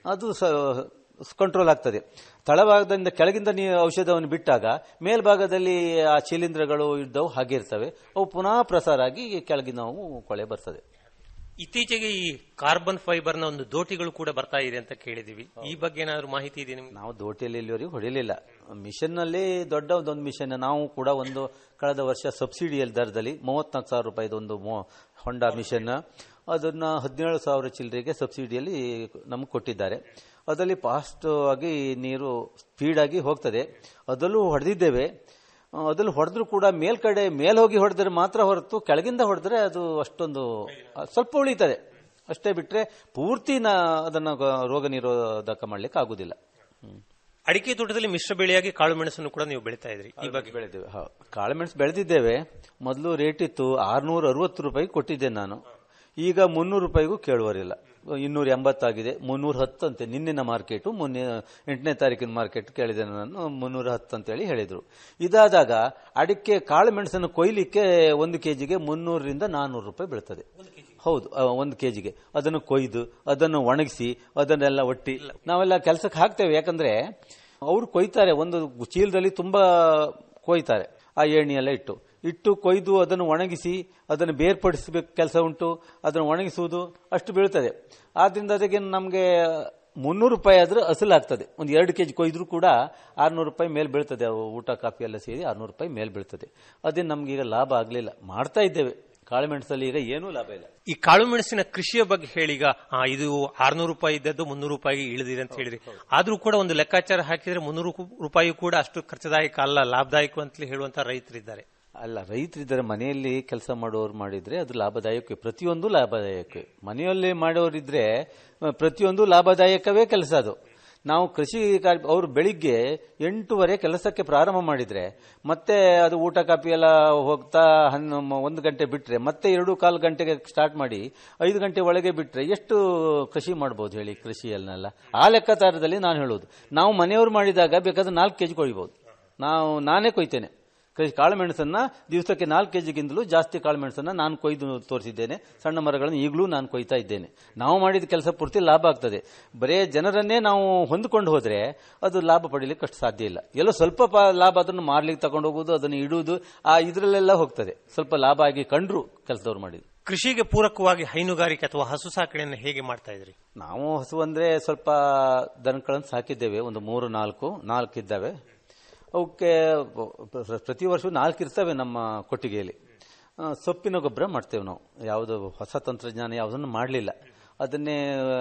S9: ಅದು ಕಂಟ್ರೋಲ್ ಆಗ್ತದೆ ತಳಭಾಗದಿಂದ ಕೆಳಗಿಂದ ನೀವು ಔಷಧವನ್ನು ಬಿಟ್ಟಾಗ ಮೇಲ್ಭಾಗದಲ್ಲಿ ಆ ಶಿಲೀಂಧ್ರಗಳು ಇದ್ದವು ಹಾಗೆ ಇರ್ತವೆ ಅವು ಪುನಃ ಪ್ರಸಾರ ಆಗಿ ಕೆಳಗಿನ ನಾವು ಕೊಳೆ ಬರ್ತದೆ
S8: ಇತ್ತೀಚೆಗೆ ಈ ಕಾರ್ಬನ್ ಫೈಬರ್ನ ಒಂದು ದೋಟಿಗಳು ಕೂಡ ಬರ್ತಾ ಇದೆ ಅಂತ ಕೇಳಿದೀವಿ ಈ ಬಗ್ಗೆ ಏನಾದ್ರು ಮಾಹಿತಿ ಇದೆ ನಿಮ್ಗೆ
S9: ನಾವು ದೋಟಿಯಲ್ಲಿ ಇಲ್ಲಿವರೆಗೂ ಹೊಡಿಲಿಲ್ಲ ಮಿಷನ್ ನಲ್ಲಿ ದೊಡ್ಡ ಒಂದು ಮಿಷನ್ ನಾವು ಕೂಡ ಒಂದು ಕಳೆದ ವರ್ಷ ಸಬ್ಸಿಡಿಯಲ್ಲಿ ದರದಲ್ಲಿ ಮೂವತ್ನಾಲ್ಕು ಸಾವಿರ ರೂಪಾಯಿದು ಒಂದು ಮೊ- ಹೊಂಡಾ ಮಿಷನ್ ಅದನ್ನ ಹದಿನೇಳು ಸಾವಿರ ಚಿಲ್ಲರೆಗೆ ಸಬ್ಸಿಡಿಯಲ್ಲಿ ನಮಗೆ ಕೊಟ್ಟಿದ್ದಾರೆ ಅದರಲ್ಲಿ ಫಾಸ್ಟ್ ಆಗಿ ನೀರು ಸ್ಪೀಡ್ ಆಗಿ ಹೋಗ್ತದೆ ಅದರಲ್ಲೂ ಹೊಡೆದಿದ್ದೇವೆ ಆ, ಅದ್ರಲ್ಲಿ ಹೊಡೆದ್ರು ಕೂಡ ಮೇಲ್ಕಡೆ ಮೇಲ್ ಹೋಗಿ ಹೊಡೆದ್ರೆ ಮಾತ್ರ ಹೊರತು ಕೆಳಗಿಂದ ಹೊಡೆದ್ರೆ ಅದು ಅಷ್ಟೊಂದು ಆ, ಸ್ವಲ್ಪ ಉಳಿತದೆ ಅಷ್ಟೇ ಬಿಟ್ರೆ ಪೂರ್ತಿ ನಾ ಅದನ್ನ ಗ- ರೋಗ ನಿರೋಧಕ ಮಾಡ್ಲಿಕ್ಕೆ ಆಗುದಿಲ್ಲ ಹ್ಮ್.
S8: ಅಡಿಕೆ ತೋಟದಲ್ಲಿ ಮಿಶ್ರ ಬೆಳೆಯಾಗಿ ಕಾಳು ಮೆಣಸನ್ನು ಕೂಡ ನೀವು ಬೆಳೀತಾ ಇದ್ರಿ ಈ ಬಗ್ಗೆ
S9: ಬೆಳೆದಿದ್ದೇವೆ ಹೌದು. ಕಾಳುಮೆಣಸು ಬೆಳೆದಿದ್ದೇವೆ ಮೊದಲು ರೇಟ್ ಇತ್ತು ಆರ್ನೂರ ಅರವತ್ತು ರೂಪಾಯಿ ಕೊಟ್ಟಿದ್ದೆ ನಾನು ಈಗ ಮುನ್ನೂರು ರೂಪಾಯಿಗೂ ಕೇಳುವರಿಲ್ಲ ಇನ್ನೂರ ಎಂಬತ್ತಾಗಿದೆ ಮುನ್ನೂರ ಹತ್ತು ಅಂತೆ ನಿನ್ನಿನ ಮಾರ್ಕೆಟು ಮೊನ್ನೆ ಎಂಟನೇ ತಾರೀಕಿನ ಮಾರ್ಕೆಟ್ ಕೇಳಿದೆ ನಾನು ಮುನ್ನೂರ ಹತ್ತು ಅಂತೇಳಿ ಹೇಳಿದ್ರು ಇದಾದಾಗ ಅಡಿಕೆ ಕಾಳು ಮೆಣಸನ್ನು ಕೊಯ್ಲಿಕ್ಕೆ ಒಂದು ಕೆಜಿಗೆ ಮುನ್ನೂರರಿಂದ ನಾನ್ನೂರು ರೂಪಾಯಿ ಬೀಳ್ತದೆ ಹೌದು ಆ, ಒಂದು ಕೆಜಿಗೆ ಅದನ್ನು ಕೊಯ್ದು ಅದನ್ನು ಒಣಗಿಸಿ ಅದನ್ನೆಲ್ಲ ಒಟ್ಟಿ ನಾವೆಲ್ಲ ಕೆಲಸಕ್ಕೆ ಹಾಕ್ತೇವೆ ಯಾಕಂದ್ರೆ ಅವರು ಕೊಯ್ತಾರೆ ಒಂದು ಚೀಲದಲ್ಲಿ ತುಂಬಾ ಕೊಯ್ತಾರೆ ಆ ಎಣ್ಣೆ ಎಲ್ಲ ಇಟ್ಟು ಇಟ್ಟು ಕೊಯ್ದು ಅದನ್ನು ಒಣಗಿಸಿ ಅದನ್ನು ಬೇರ್ಪಡಿಸಬೇಕು ಕೆಲಸ ಉಂಟು ಅದನ್ನು ಒಣಗಿಸುವುದು ಅಷ್ಟು ಬೀಳ್ತದೆ ಆದ್ರಿಂದ ಅದಕ್ಕೆ ನಮಗೆ ಮುನ್ನೂರು ರೂಪಾಯಿ ಆದ್ರೆ ಅಸಲಾಗ್ತದೆ ಒಂದು ಎರಡು ಕೆಜಿ ಕೊಯ್ದ್ರು ಕೂಡ ಆರ್ನೂರು ರೂಪಾಯಿ ಮೇಲೆ ಬೀಳ್ತದೆ ಅವು ಊಟ ಕಾಫಿ ಎಲ್ಲ ಸೇರಿ ಆರ್ನೂರು ರೂಪಾಯಿ ಮೇಲೆ ಬೀಳ್ತದೆ ಅದೇ ನಮ್ಗೆ ಈಗ ಲಾಭ ಆಗಲಿಲ್ಲ ಮಾಡ್ತಾ ಇದ್ದೇವೆ ಕಾಳುಮೆಣಸಲ್ಲಿ ಈಗ ಏನೂ ಲಾಭ ಇಲ್ಲ
S8: ಈ ಕಾಳು ಮೆಣಸಿನ ಕೃಷಿಯ ಬಗ್ಗೆ ಹೇಳೀಗ ಆ, ಇದು ಆರ್ನೂರು ರೂಪಾಯಿ ಇದ್ದದ್ದು ಮುನ್ನೂರು ರೂಪಾಯಿಗೆ ಇಳಿದಿದೆ ಅಂತ ಹೇಳಿದ್ರಿ ಆದ್ರೂ ಕೂಡ ಒಂದು ಲೆಕ್ಕಾಚಾರ ಹಾಕಿದ್ರೆ ಮುನ್ನೂರು ರೂಪಾಯಿ ಕೂಡ ಅಷ್ಟು ಖರ್ಚದಾಯಕ ಅಲ್ಲ ಲಾಭದಾಯಕ ಅಂತಲೇ ಹೇಳುವಂತ ರೈತರಿದ್ದಾರೆ
S9: ಅಲ್ಲ ರೈತರಿದ್ದಾರೆ ಮನೆಯಲ್ಲಿ ಕೆಲಸ ಮಾಡೋರು ಮಾಡಿದ್ರೆ ಅದು ಲಾಭದಾಯಕವೇ ಪ್ರತಿಯೊಂದು ಲಾಭದಾಯಕವೇ ಮನೆಯಲ್ಲಿ ಮಾಡೋರಿದ್ರೆ ಅಹ್, ಪ್ರತಿಯೊಂದು ಲಾಭದಾಯಕವೇ ಕೆಲಸ ಅದು ನಾವು ಕೃಷಿ ಕಾರ್ಯ ಅವರು ಬೆಳಿಗ್ಗೆ ಎಂಟೂವರೆ ಕೆಲಸಕ್ಕೆ ಪ್ರಾರಂಭ ಮಾಡಿದ್ರೆ ಮತ್ತೆ ಅದು ಊಟ ಕಾಪಿ ಎಲ್ಲ ಹೋಗ್ತಾ ಹನ್ನ ಒಂದು ಗಂಟೆ ಬಿಟ್ರೆ ಮತ್ತೆ ಎರಡು ಕಾಲು ಗಂಟೆಗೆ ಸ್ಟಾರ್ಟ್ ಮಾಡಿ ಐದು ಗಂಟೆ ಒಳಗೆ ಬಿಟ್ರೆ ಎಷ್ಟು ಕೃಷಿ ಮಾಡ್ಬೋದು ಹೇಳಿ ಕೃಷಿಯಲ್ಲೆಲ್ಲ ಆ ಲೆಕ್ಕಾಚಾರದಲ್ಲಿ ನಾನು ಹೇಳೋದು ನಾವು ಮನೆಯವರು ಮಾಡಿದಾಗ ಬೇಕಾದ್ರೆ ನಾಲ್ಕು ಕೆಜಿ ಕೊಯ್ಬೋದು ನಾವು ನಾನೇ ಕೊಯ್ತೇನೆ ಕೃಷಿ ಕಾಳುಮೆಣಸನ್ನ ದಿವಸಕ್ಕೆ ನಾಲ್ಕು ಕೆಜಿಗಿಂತಲೂ ಜಾಸ್ತಿ ಕಾಳುಮೆಣಸನ್ನ ನಾನು ಕೊಯ್ದು ತೋರಿಸಿದ್ದೇನೆ ಸಣ್ಣ ಮರಗಳನ್ನು ಈಗಲೂ ನಾನು ಕೊಯ್ತಾ ಇದ್ದೇನೆ ನಾವು ಮಾಡಿದ ಕೆಲಸ ಪೂರ್ತಿ ಲಾಭ ಆಗ್ತದೆ ಬರೇ ಜನರನ್ನೇ ನಾವು ಹೊಂದ್ಕೊಂಡು ಹೋದ್ರೆ ಅದು ಲಾಭ ಪಡೀಲಿಕ್ಕೆ ಅಷ್ಟು ಸಾಧ್ಯ ಇಲ್ಲ ಎಲ್ಲೋ ಸ್ವಲ್ಪ ಪ- ಲಾಭ ಅದನ್ನು ಮಾರ್ಲಿಕ್ಕೆ ತಗೊಂಡು ಹೋಗುದು ಅದನ್ನು ಇಡುವುದು ಆ ಇದರಲ್ಲೆಲ್ಲ ಹೋಗ್ತದೆ ಸ್ವಲ್ಪ ಲಾಭ ಆಗಿ ಕಂಡ್ರು ಕೆಲಸದವ್ರು ಮಾಡಿದ್ರು
S8: ಕೃಷಿಗೆ ಪೂರಕವಾಗಿ ಹೈನುಗಾರಿಕೆ ಅಥವಾ ಹಸು ಸಾಕಣೆಯನ್ನು ಹೇಗೆ ಮಾಡ್ತಾ ಇದ್ರಿ
S9: ನಾವು ಹಸು ಅಂದ್ರೆ ಸ್ವಲ್ಪ ದನಗಳನ್ನು ಸಾಕಿದ್ದೇವೆ ಒಂದು ಮೂರು ನಾಲ್ಕು ನಾಲ್ಕು ಇದ್ದಾವೆ ಅವಕ್ಕೆ ಪ್ರ- ಪ್ರತಿ ವರ್ಷವೂ ನಾಲ್ಕು ಇರ್ತವೆ ನಮ್ಮ ಕೊಟ್ಟಿಗೆಯಲ್ಲಿ ಆ, ಸೊಪ್ಪಿನ ಗೊಬ್ಬರ ಮಾಡ್ತೇವೆ ನಾವು ಯಾವುದು ಹೊಸ ತಂತ್ರಜ್ಞಾನ ಯಾವುದನ್ನು ಮಾಡಲಿಲ್ಲ ಅದನ್ನೇ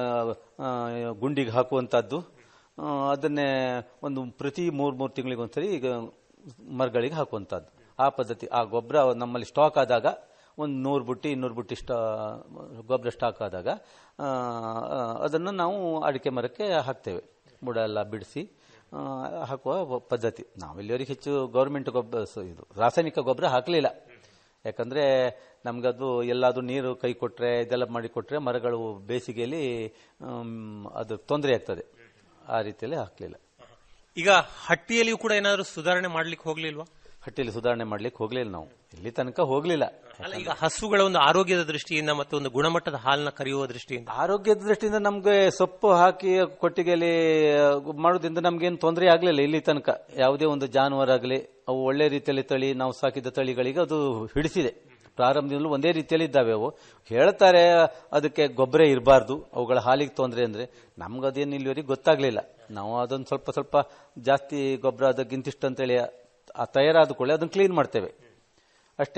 S9: ಆ, ಗುಂಡಿಗೆ ಹಾಕುವಂಥದ್ದು ಆ, ಅದನ್ನೇ ಒಂದು ಪ್ರತಿ ಮೂರು ಮೂರು ತಿಂಗಳಿಗೆ ಒಂದ್ಸರಿ ಈಗ ಮರಗಳಿಗೆ ಹಾಕುವಂಥದ್ದು ಆ ಪದ್ಧತಿ ಆ ಗೊಬ್ಬರ ನಮ್ಮಲ್ಲಿ ಸ್ಟಾಕ್ ಆದಾಗ ಒಂದು ನೂರು ಬುಟ್ಟಿ ಇನ್ನೂರು ಬುಟ್ಟಿ ಸ್ಟಾ ಗೊಬ್ಬರ ಸ್ಟಾಕ್ ಆದಾಗ ಆ, ಆ, ಅದನ್ನು ನಾವು ಅಡಿಕೆ ಮರಕ್ಕೆ ಹಾಕ್ತೇವೆ ಬುಡ ಎಲ್ಲ ಬಿಡಿಸಿ ಆ, ಹಾಕುವ ಪದ್ಧತಿ ನಾವೆಲ್ಲಿವರೆಗೆ ಹೆಚ್ಚು ಗೌರ್ಮೆಂಟ್ ಗೊಬ್ಬರ ಸ- ಇದು ರಾಸಾಯನಿಕ ಗೊಬ್ಬರ ಹಾಕಲಿಲ್ಲ ಯಾಕಂದ್ರೆ ನಮ್ಗದು ಎಲ್ಲಾದ್ರೂ ನೀರು ಕೈ ಕೊಟ್ರೆ ಇದೆಲ್ಲ ಮಾಡಿ ಕೊಟ್ರೆ ಮರಗಳು ಬೇಸಿಗೆಯಲ್ಲಿ ಆಮ್, ಅದು ತೊಂದರೆ ಆಗ್ತದೆ ಆ ರೀತಿಯಲ್ಲಿ ಹಾಕಲಿಲ್ಲ
S8: ಈಗ ಹಟ್ಟಿಯಲ್ಲಿಯೂ ಕೂಡ ಏನಾದರೂ ಸುಧಾರಣೆ ಮಾಡ್ಲಿಕ್ಕೆ ಹೋಗ್ಲಿಲ್ವಾ
S9: ಹಟ್ಟಿಯಲ್ಲಿ ಸುಧಾರಣೆ ಮಾಡ್ಲಿಕ್ಕೆ ಹೋಗ್ಲಿಲ್ಲ ನಾವು ಇಲ್ಲಿ ತನಕ ಹೋಗ್ಲಿಲ್ಲ
S8: ಅಲ್ಲ ಈಗ ಹಸುಗಳ ಒಂದು ಆರೋಗ್ಯದ ದೃಷ್ಟಿಯಿಂದ ಮತ್ತು ಒಂದು ಗುಣಮಟ್ಟದ ಹಾಲನ್ನ ಕರೆಯುವ ದೃಷ್ಟಿಯಿಂದ
S9: ಆರೋಗ್ಯದ ದೃಷ್ಟಿಯಿಂದ ನಮ್ಗೆ ಸೊಪ್ಪು ಹಾಕಿ ಕೊಟ್ಟಿಗೆಯಲ್ಲಿ ಮಾಡೋದ್ರಿಂದ ನಮ್ಗೇನು ತೊಂದರೆ ಆಗ್ಲಿಲ್ಲ ಇಲ್ಲಿ ತನಕ ಯಾವುದೇ ಒಂದು ಜಾನುವಾರಾಗಲಿ ಅವು ಒಳ್ಳೆ ರೀತಿಯಲ್ಲಿ ತಳಿ ನಾವು ಸಾಕಿದ ತಳಿಗಳಿಗೆ ಅದು ಹಿಡಿಸಿದೆ ಪ್ರಾರಂಭದಿಂದಲೂ ಒಂದೇ ರೀತಿಯಲ್ಲಿ ಇದ್ದಾವೆ ಅವು ಹೇಳ್ತಾರೆ ಅದಕ್ಕೆ ಗೊಬ್ಬರ ಇರಬಾರ್ದು ಅವುಗಳ ಹಾಲಿಗೆ ತೊಂದರೆ ಅಂದ್ರೆ ನಮ್ಗದೇನು ಇಲ್ಲಿವರೆಗೆ ಗೊತ್ತಾಗ್ಲಿಲ್ಲ ನಾವು ಅದೊಂದು ಸ್ವಲ್ಪ ಸ್ವಲ್ಪ ಜಾಸ್ತಿ ಗೊಬ್ಬರ ಅದಕ್ಕಿಂತಿಷ್ಟು ಅಂತೇಳಿ ಆ ತಯಾರಾದ ಕೂಡಲೇ ಅದನ್ನು ಕ್ಲೀನ್ ಮಾಡ್ತೇವೆ ಅಷ್ಟೇ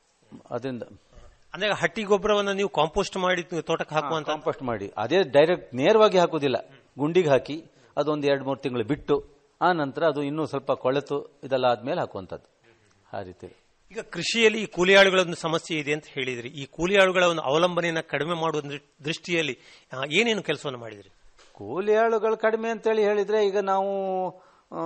S9: ಅದರಿಂದ
S8: ಅಂದ್ರೆ ಹಟ್ಟಿ ಗೊಬ್ಬರವನ್ನ ನೀವು ಕಾಂಪೋಸ್ಟ್ ಮಾಡಿ ತೋಟಕ್ಕೆ ಹಾಕುವಂತ
S9: ಕಾಂಪೋಸ್ಟ್ ಮಾಡಿ ಅದೇ ಡೈರೆಕ್ಟ್ ನೇರವಾಗಿ ಹಾಕುದಿಲ್ಲ ಗುಂಡಿಗೆ ಹಾಕಿ ಅದೊಂದು ಎರಡು ಮೂರು ತಿಂಗಳು ಬಿಟ್ಟು ಆ ನಂತರ ಅದು ಇನ್ನೂ ಸ್ವಲ್ಪ ಕೊಳೆತು ಇದೆಲ್ಲ ಆದ್ಮೇಲೆ ಹಾಕುವಂಥದ್ದು ಆ ರೀತಿ
S8: ಈಗ ಕೃಷಿಯಲ್ಲಿ ಈ ಕೂಲಿ ಆಳುಗಳ ಒಂದು ಸಮಸ್ಯೆ ಇದೆ ಅಂತ ಹೇಳಿದ್ರಿ ಈ ಕೂಲಿ ಆಳುಗಳ ಒಂದು ಅವಲಂಬನೆಯನ್ನ ಕಡಿಮೆ ಮಾಡುವ ದೃ- ದೃಷ್ಟಿಯಲ್ಲಿ ಆ, ಏನೇನು ಕೆಲಸವನ್ನು ಮಾಡಿದ್ರಿ
S9: ಕೂಲಿ ಆಳುಗಳು ಕಡಿಮೆ ಅಂತೇಳಿ ಹೇಳಿದ್ರೆ ಈಗ ನಾವು ಆ,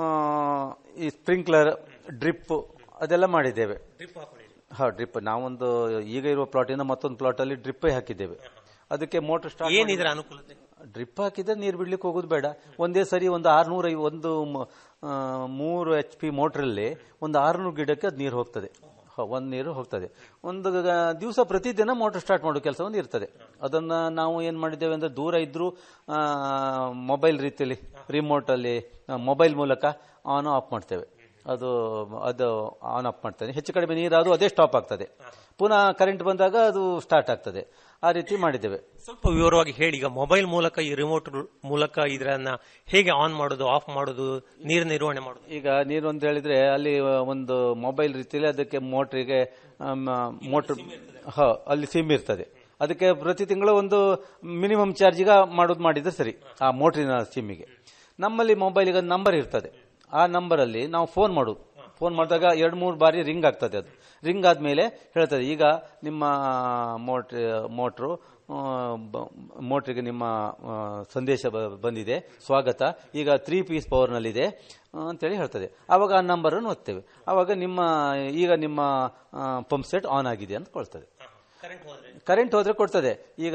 S9: ಈ ಸ್ಪ್ರಿಂಕ್ಲರ್ ಡ್ರಿಪ್ ಅದೆಲ್ಲ ಮಾಡಿದ್ದೇವೆ ಹಾ ಡ್ರಿಪ್ ನಾವೊಂದು ಈಗ ಇರುವ ಪ್ಲಾಟಿನ ಮತ್ತೊಂದು ಪ್ಲಾಟ್ ಅಲ್ಲಿ ಡ್ರಿಪ್ ಹಾಕಿದ್ದೇವೆ ಅದಕ್ಕೆ ಮೋಟರ್ ಸ್ಟಾರ್ಟ್
S8: ಏನಿದ್ರ ಅನುಕೂಲತೆ
S9: ಡ್ರಿಪ್ ಹಾಕಿದ್ರೆ ನೀರು ಬಿಡ್ಲಿಕ್ಕೆ ಹೋಗೋದು ಬೇಡ ಒಂದೇ ಸರಿ ಒಂದು ಆರ್ನೂರ ಒಂದು ಮ- ಆ, ಮೂರು ಎಚ್ ಪಿ ಮೋಟ್ರಲ್ಲಿ ಒಂದು ಆರ್ನೂರು ಗಿಡಕ್ಕೆ ಅದು ನೀರು ಹೋಗ್ತದೆ ಹ, ಒಂದ್ ನೀರು ಹೋಗ್ತದೆ ಒಂದು ದಿವಸ ಪ್ರತಿದಿನ ಮೋಟರ್ ಸ್ಟಾರ್ಟ್ ಮಾಡೋ ಕೆಲಸ ಒಂದು ಇರ್ತದೆ ಅದನ್ನ ನಾವು ಏನ್ ಮಾಡಿದ್ದೇವೆ ಅಂದ್ರೆ ದೂರ ಇದ್ರೂ ಮೊಬೈಲ್ ರೀತಿಯಲ್ಲಿ ರಿಮೋಟ್ ಅಲ್ಲಿ ಮೊಬೈಲ್ ಮೂಲಕ ಆನ್ ಆಫ್ ಮಾಡ್ತೇವೆ ಅದು ಅದು ಆನ್ ಆಫ್ ಮಾಡ್ತೇನೆ ಹೆಚ್ಚು ಕಡಿಮೆ ನೀರಾದ್ರು ಅದೇ ಸ್ಟಾಪ್ ಆಗ್ತದೆ ಪುನಃ ಕರೆಂಟ್ ಬಂದಾಗ ಅದು ಸ್ಟಾರ್ಟ್ ಆಗ್ತದೆ ಆ ರೀತಿ ಮಾಡಿದ್ದೇವೆ
S8: ಸ್ವಲ್ಪ ವಿವರವಾಗಿ ಹೇಳಿ ಈಗ ಮೊಬೈಲ್ ಮೂಲಕ ಈ ರಿಮೋಟ್ ಮೂಲಕ ಇದನ್ನ ಹೇಗೆ ಆನ್ ಮಾಡೋದು ಆಫ್ ಮಾಡೋದು ನೀರು ನಿರ್ವಹಣೆ ಮಾಡೋದು
S9: ಈಗ ನೀರು ಅಂತ ಹೇಳಿದ್ರೆ ಅಲ್ಲಿ ಒಂದು ಮೊಬೈಲ್ ರೀತಿಯಲ್ಲಿ ಅದಕ್ಕೆ ಮೋಟ್ರಿಗೆ ಮೋಟರ್ ಅಲ್ಲಿ ಸಿಮ್ ಇರ್ತದೆ ಅದಕ್ಕೆ ಪ್ರತಿ ತಿಂಗಳು ಒಂದು ಮಿನಿಮಮ್ ಚಾರ್ಜಿಗ ಮಾಡೋದು ಮಾಡಿದ್ರೆ ಸರಿ ಆ ಮೋಟ್ರಿನ ಸಿಮ್ಮಿಗೆ ನಮ್ಮಲ್ಲಿ ಮೊಬೈಲಿಗೆ ನಂಬರ್ ಇರ್ತದೆ ಆ ನಂಬರಲ್ಲಿ ನಾವು ಫೋನ್ ಮಾಡೋದು ಫೋನ್ ಮಾಡಿದಾಗ ಎರಡು ಮೂರು ಬಾರಿ ರಿಂಗ್ ಆಗ್ತದೆ ಅದು ರಿಂಗ್ ಆದ್ಮೇಲೆ ಹೇಳ್ತದೆ ಈಗ ನಿಮ್ಮ ಮೋಟ್ರ್ ಮೋಟ್ರು ಆ, ಬ- ಮೋಟ್ರಿಗೆ ನಿಮ್ಮ ಆ, ಸಂದೇಶ ಬ- ಬಂದಿದೆ ಸ್ವಾಗತ ಈಗ ತ್ರೀ ಪೀಸ್ ಪವರ್ನಲ್ಲಿದೆ ಆ, ಅಂತೇಳಿ ಹೇಳ್ತದೆ ಆವಾಗ ಆ ನಂಬರನ್ನು ಒತ್ತೇವೆ ಆವಾಗ ನಿಮ್ಮ ಈಗ ನಿಮ್ಮ ಪಂಪ್ ಸೆಟ್ ಆನ್ ಆಗಿದೆ ಅಂತ ಕೊಳ್ತದೆ ಕರೆಂಟ್ ಹೋದ್ರೆ ಕೊಡ್ತದೆ ಈಗ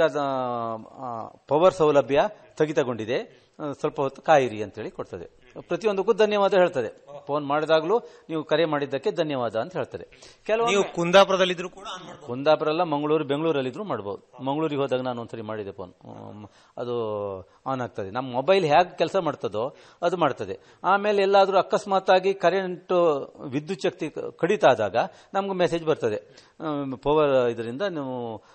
S9: ಪವರ್ ಸೌಲಭ್ಯ ಸ್ಥಗಿತಗೊಂಡಿದೆ ಆ, ಸ್ವಲ್ಪ ಹೊತ್ತು ಕಾಯಿರಿ ಅಂತೇಳಿ ಕೊಡ್ತದೆ ಪ್ರತಿಯೊಂದಕ್ಕೂ ಧನ್ಯವಾದ ಹೇಳ್ತದೆ ಫೋನ್ ಮಾಡಿದಾಗಲೂ ನೀವು ಕರೆ ಮಾಡಿದ್ದಕ್ಕೆ ಧನ್ಯವಾದ ಅಂತ ಹೇಳ್ತದೆ ಕೆಲವು
S8: ನೀವು ಕುಂದಾಪುರದಲ್ಲಿದ್ರು ಕೂಡ on ಮಾಡ್ಬೋದು.
S9: ಕುಂದಾಪುರ ಅಲ್ಲ ಮಂಗಳೂರು ಬೆಂಗಳೂರಲ್ಲಿದ್ರು ಮಾಡ್ಬೋದು ಮಂಗಳೂರಿಗೆ ಹೋದಾಗ ನಾನು ಒಂದ್ಸರಿ ಮಾಡಿದೆ ಫೋನ್ ಅದು ಆನ್ ಆಗ್ತದೆ ನಮ್ಮ ಮೊಬೈಲ್ ಹೇಗೆ ಕೆಲಸ ಮಾಡ್ತದೋ ಅದು ಮಾಡ್ತದೆ ಆಮೇಲೆ ಎಲ್ಲಾದರೂ ಅಕಸ್ಮಾತ್ ಆಗಿ ಕರೆಂಟ್ ವಿದ್ಯುತ್ ಶಕ್ತಿ ಕಡಿತ ಆದಾಗ ನಮ್ಗೆ ಮೆಸೇಜ್ ಬರ್ತದೆ ಪವರ್ ಇದರಿಂದ ನೀವು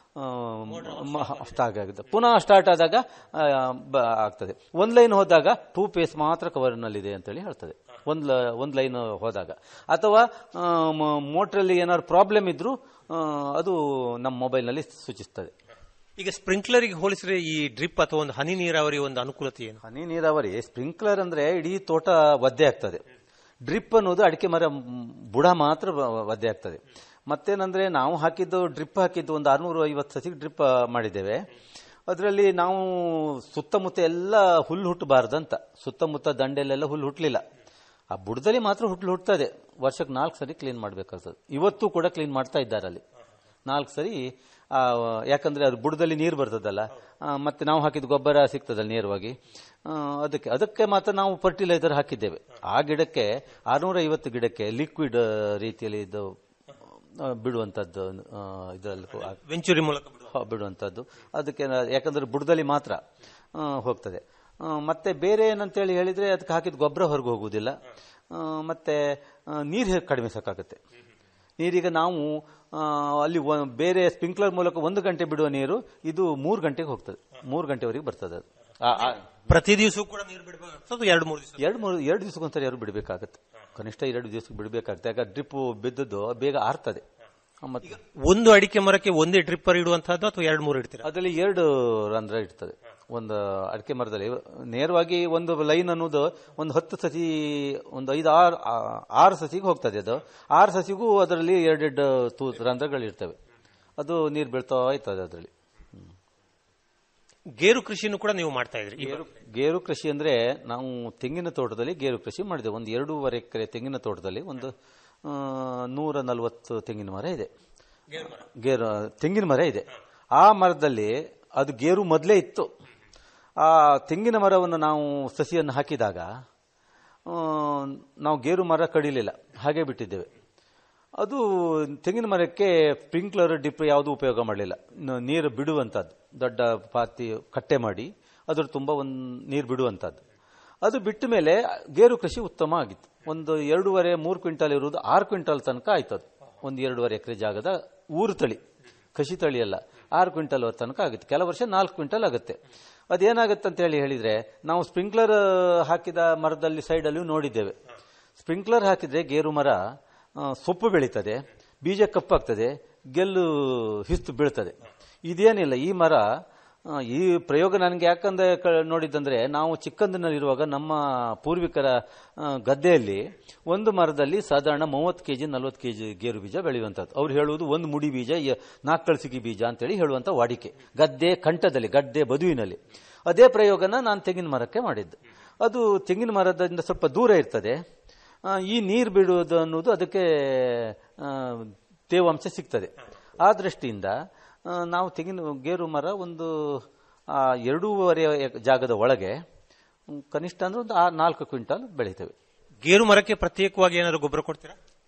S9: ಸ್ಟಾರ್ಟ್ ಆಗುತ್ತೆ ಪುನಃ ಸ್ಟಾರ್ಟ್ ಆದಾಗ ಆ, ಬ- ಆಗ್ತದೆ ಒಂದ್ ಲೈನ್ ಹೋದಾಗ ಟೂ ಪೇಸ್ ಮಾತ್ರ ಕವರ್ನಲ್ಲಿದೆ ಅಂತೇಳಿ ಹೇಳ್ತದೆ ಒಂದ್ ಲ- ಒಂದ್ ಲೈನ್ ಹೋದಾಗ ಅಥವಾ ಮೋಟ್ರಲ್ಲಿ ಏನಾದ್ರು ಪ್ರಾಬ್ಲಮ್ ಇದ್ರೂ ಆ, ಅದು ನಮ್ಮ ಮೊಬೈಲ್ನಲ್ಲಿ ಸೂಚಿಸ್ತದೆ
S8: ಈಗ ಸ್ಪ್ರಿಂಕ್ಲರ್ಗೆ ಹೋಲಿಸಿದ್ರೆ ಈ ಡ್ರಿಪ್ ಅಥವಾ ಒಂದು ಹನಿ ನೀರಾವರಿ ಒಂದು ಅನುಕೂಲತೆ ಏನು
S9: ಹನಿ ನೀರಾವರಿ ಸ್ಪ್ರಿಂಕ್ಲರ್ ಅಂದ್ರೆ ಇಡೀ ತೋಟ ಒದ್ದೆ ಆಗ್ತದೆ ಡ್ರಿಪ್ ಅನ್ನೋದು ಅಡಿಕೆ ಮರ ಮ್, ಬುಡ ಮಾತ್ರ ವ- ಒದ್ದೆ ಆಗ್ತದೆ ಮತ್ತೇನಂದ್ರೆ ನಾವು ಹಾಕಿದ್ದು ಡ್ರಿಪ್ ಹಾಕಿದ್ದು ಒಂದು ಆರ್ನೂರ ಐವತ್ತು ಸಸಿಗೆ ಡ್ರಿಪ್ ಮಾಡಿದ್ದೇವೆ ಅದರಲ್ಲಿ ನಾವು ಸುತ್ತಮುತ್ತ ಎಲ್ಲ ಹುಲ್ಲು ಹುಟ್ಟಬಾರ್ದಂತ ಸುತ್ತಮುತ್ತ ದಂಡೆಲೆಲ್ಲ ಹುಲ್ಲು ಹುಟ್ಟಲಿಲ್ಲ ಆ ಬುಡದಲ್ಲಿ ಮಾತ್ರ ಹುಲ್ಲು ಹುಟ್ಟುತ್ತದೆ ವರ್ಷಕ್ಕೆ ನಾಲ್ಕು ಸರಿ ಕ್ಲೀನ್ ಮಾಡಬೇಕಾಗ್ತದೆ ಇವತ್ತು ಕೂಡ ಕ್ಲೀನ್ ಮಾಡ್ತಾ ಇದ್ದಾರೆ ಅಲ್ಲಿ ನಾಲ್ಕು ಸರಿ ಆ, ಯಾಕಂದ್ರೆ ಅದು ಬುಡದಲ್ಲಿ ನೀರು ಬರ್ತದಲ್ಲ ಆ, ಮತ್ತೆ ನಾವು ಹಾಕಿದ ಗೊಬ್ಬರ ಸಿಗ್ತದಲ್ಲ ನೇರವಾಗಿ ಆ, ಅದಕ್ಕೆ ಅದಕ್ಕೆ ಮಾತ್ರ ನಾವು ಫರ್ಟಿಲೈಸರ್ ಹಾಕಿದ್ದೇವೆ ಆ ಗಿಡಕ್ಕೆ ಆರ್ನೂರ ಐವತ್ತು ಗಿಡಕ್ಕೆ ಲಿಕ್ವಿಡ್ ರೀತಿಯಲ್ಲಿ ಇದು ಆ, ಬಿಡುವಂತದ್ದು ಆ, ಇದರಲ್ಲಿ ಆ-
S8: ವೆಂಚುರಿ ಮೂಲಕ ಬಿಡುವ.
S9: ಹ, ಬಿಡುವಂತದ್ದು ಅದಕ್ಕೆ ನ- ಯಾಕಂದ್ರೆ ಬುಡದಲ್ಲಿ ಮಾತ್ರ ಆ, ಹೋಗ್ತದೆ ಆ, ಮತ್ತೆ ಬೇರೆ ಏನಂತೇಳಿ ಹೇಳಿದ್ರೆ ಅದಕ್ಕೆ ಹಾಕಿದ ಗೊಬ್ಬರ ಹೊರಗೆ ಹೋಗುವುದಿಲ್ಲ ಆ, ಮತ್ತೆ ನೀರು ಕಡಿಮೆ ಸಾಕಾಗುತ್ತೆ ನೀರೀಗ ನಾವು ಆ, ಅಲ್ಲಿ ಒ- ಬೇರೆ ಸ್ಪ್ರಿಂಕ್ಲರ್ ಮೂಲಕ ಒಂದು ಗಂಟೆ ಬಿಡುವ ನೀರು ಇದು ಮೂರು ಗಂಟೆಗೆ ಹೋಗ್ತದೆ ಮೂರು ಗಂಟೆವರೆಗೆ ಬರ್ತದೆ ಅದು ಆ- ಆ-
S8: ಪ್ರತಿ ದಿವಸ ಕೂಡ ನೀರು ಬಿಡಬೇಕಾಗ್ತದೆ ಅಥವಾ ಎರಡು ಮೂರು ದಿವಸ
S9: ಎರಡು ಮೂರು ಎರಡು ದಿವಸಕ್ಕೊಂದ್ಸರಿ ಯಾರು ಬಿಡಬೇಕಾಗತ್ತೆ ಕನಿಷ್ಠ ಎರಡು ದಿವಸಕ್ಕೆ ಬಿಡಬೇಕಾಗುತ್ತೆ ಯಾಕೆ ಡ್ರಿಪ್ ಬಿದ್ದದ್ದು ಬೇಗ ಆರ್ತದೆ ಆ, ಮತ್ತೆ
S8: ಒಂದು ಅಡಿಕೆ ಮರಕ್ಕೆ ಒಂದೇ ಡ್ರಿಪ್ಪರ್ ಇಡುವಂತಹದ್ದು ಅಥವಾ ಎರಡು ಮೂರು ಇಡ್ತೀರಾ
S9: ಅದರಲ್ಲಿ ಎರಡು ರಂಧ್ರ ಇರ್ತದೆ ಒಂದು ಅಡಿಕೆ ಮರದಲ್ಲಿ ನೇರವಾಗಿ ಒಂದು ಲೈನ್ ಅನ್ನೋದು ಒಂದು ಹತ್ತು ಸಸಿ ಒಂದು ಐದು ಆರು ಆ- ಆರು ಸಸಿಗೆ ಹೋಗ್ತದೆ ಅದು ಆರು ಸಸಿಗೂ ಅದರಲ್ಲಿ ಎರಡೆರಡು ತೂ ರಂಧ್ರಗಳು ಇರ್ತವೆ ಅದು ನೀರು ಬೀಳ್ತಾ ಇರ್ತದೆ ಅದರಲ್ಲಿ
S8: ಗೇರು ಕೃಷಿನೂ ಕೂಡ ನೀವು ಮಾಡ್ತಾ ಇದ್ರಿ ಈ
S9: ಗೇರು ಗೇರು ಕೃಷಿ ಅಂದ್ರೆ ನಾವು ತೆಂಗಿನ ತೋಟದಲ್ಲಿ ಗೇರು ಕೃಷಿ ಮಾಡಿದೆ ಒಂದು ಎರಡೂವರೆ ಎಕರೆ ತೆಂಗಿನ ತೋಟದಲ್ಲಿ ಒಂದು ಆ, ನೂರ ನಲವತ್ತು ತೆಂಗಿನ ಮರ ಇದೆ ಗೇರು ತೆಂಗಿನ ಮರ ಇದೆ ಆ ಮರದಲ್ಲಿ ಅದು ಗೇರು ಮೊದಲೇ ಇತ್ತು ಆ ತೆಂಗಿನ ಮರವನ್ನು ನಾವು ಸಸಿಯನ್ನು ಹಾಕಿದಾಗ ಆ, ನಾವು ಗೇರು ಮರ ಕಡಿಲಿಲ್ಲ ಹಾಗೆ ಬಿಟ್ಟಿದ್ದೇವೆ ಅದು ತೆಂಗಿನ ಮರಕ್ಕೆ ಸ್ಪ್ರಿಂಕ್ಲರ್ ಡಿಪ್ ಯಾವುದು ಉಪಯೋಗ ಮಾಡಲಿಲ್ಲ ನೀರು ಬಿಡುವಂಥದ್ದು ದೊಡ್ಡ ಪಾತಿ ಕಟ್ಟೆ ಮಾಡಿ ಅದ್ರ ತುಂಬ ಒಂದು ನೀರು ಬಿಡುವಂಥದ್ದು ಅದು ಬಿಟ್ಟ ಮೇಲೆ ಗೇರು ಕೃಷಿ ಉತ್ತಮ ಆಗಿತ್ತು ಒಂದು ಎರಡೂವರೆ ಮೂರು ಕ್ವಿಂಟಲ್ ಇರುವುದು ಆರು ಕ್ವಿಂಟಲ್ ತನಕ ಆಯ್ತು ಅದು ಒಂದು ಎರಡೂವರೆ ಎಕರೆ ಜಾಗದ ಊರು ತಳಿ ಕೃಷಿ ತಳಿ ಅಲ್ಲ ಆರು ಕ್ವಿಂಟಲ್ ತನಕ ಆಗುತ್ತೆ ಕೆಲವು ವರ್ಷ ನಾಲ್ಕು ಕ್ವಿಂಟಲ್ ಆಗುತ್ತೆ ಅದೇನಾಗುತ್ತೆ ಅಂತ ಹೇಳಿ ಹೇಳಿದ್ರೆ ನಾವು ಸ್ಪ್ರಿಂಕ್ಲರ್ ಹಾಕಿದ ಮರದಲ್ಲಿ ಸೈಡಲ್ಲೂ ನೋಡಿದ್ದೇವೆ ಸ್ಪ್ರಿಂಕ್ಲರ್ ಹಾಕಿದ್ರೆ ಗೇರು ಮರ ಆ, ಸೊಪ್ಪು ಬೆಳೀತದೆ ಬೀಜ ಕಪ್ಪಾಗ್ತದೆ ಗೆಲ್ಲು ಹಿಸ್ತು ಬೀಳ್ತದೆ ಇದೇನಿಲ್ಲ ಈ ಮರ ಆ, ಈ ಪ್ರಯೋಗ ನನಗೆ ಯಾಕಂದ್ರೆ ಕ- ನೋಡಿದ್ದಂದ್ರೆ ನಾವು ಚಿಕ್ಕಂದಿನಲ್ಲಿರುವಾಗ ನಮ್ಮ ಪೂರ್ವಿಕರ ಆ, ಗದ್ದೆಯಲ್ಲಿ ಒಂದು ಮರದಲ್ಲಿ ಸಾಧಾರಣ ಮೂವತ್ತು ಕೆಜಿ ನಲ್ವತ್ತು ಕೆಜಿ ಗೇರು ಬೀಜ ಬೆಳೆಯುವಂಥದ್ದು ಅವ್ರು ಹೇಳುವುದು ಒಂದು ಮುಡಿ ಬೀಜ ಯ- ನಾಲ್ಕು ಕಳಸಿಗೆ ಬೀಜ ಅಂತೇಳಿ ಹೇಳುವಂಥ ವಾಡಿಕೆ ಗದ್ದೆ ಕಂಠದಲ್ಲಿ ಗದ್ದೆ ಬದುವಿನಲ್ಲಿ ಅದೇ ಪ್ರಯೋಗನ ನಾನು ತೆಂಗಿನ ಮರಕ್ಕೆ ಮಾಡಿದ್ದು ಅದು ತೆಂಗಿನ ಮರದಿಂದ ಸ್ವಲ್ಪ ದೂರ ಇರ್ತದೆ ಆ, ಈ ನೀರು ಬಿಡುವುದು ಅನ್ನೋದು ಅದಕ್ಕೆ ಆ, ತೇವಾಂಶ ಸಿಗ್ತದೆ ಆ ದೃಷ್ಟಿಯಿಂದ ಆ, ನಾವು ತೆಂಗಿನ ಗೇರು ಮರ ಒಂದು ಆ, ಎರಡೂವರೆ ಎಕ್- ಜಾಗದ ಒಳಗೆ ಹ್ಮ್, ಕನಿಷ್ಠ ಅಂದ್ರೆ ಒಂದು ಆ ನಾಲ್ಕು ಕ್ವಿಂಟಲ್ ಬೆಳಿತೇವೆ
S8: ಗೇರು ಮರಕ್ಕೆ ಪ್ರತ್ಯೇಕವಾಗಿ ಏನಾದ್ರು ಗೊಬ್ಬರ ಕೊಡ್ತೀರಾ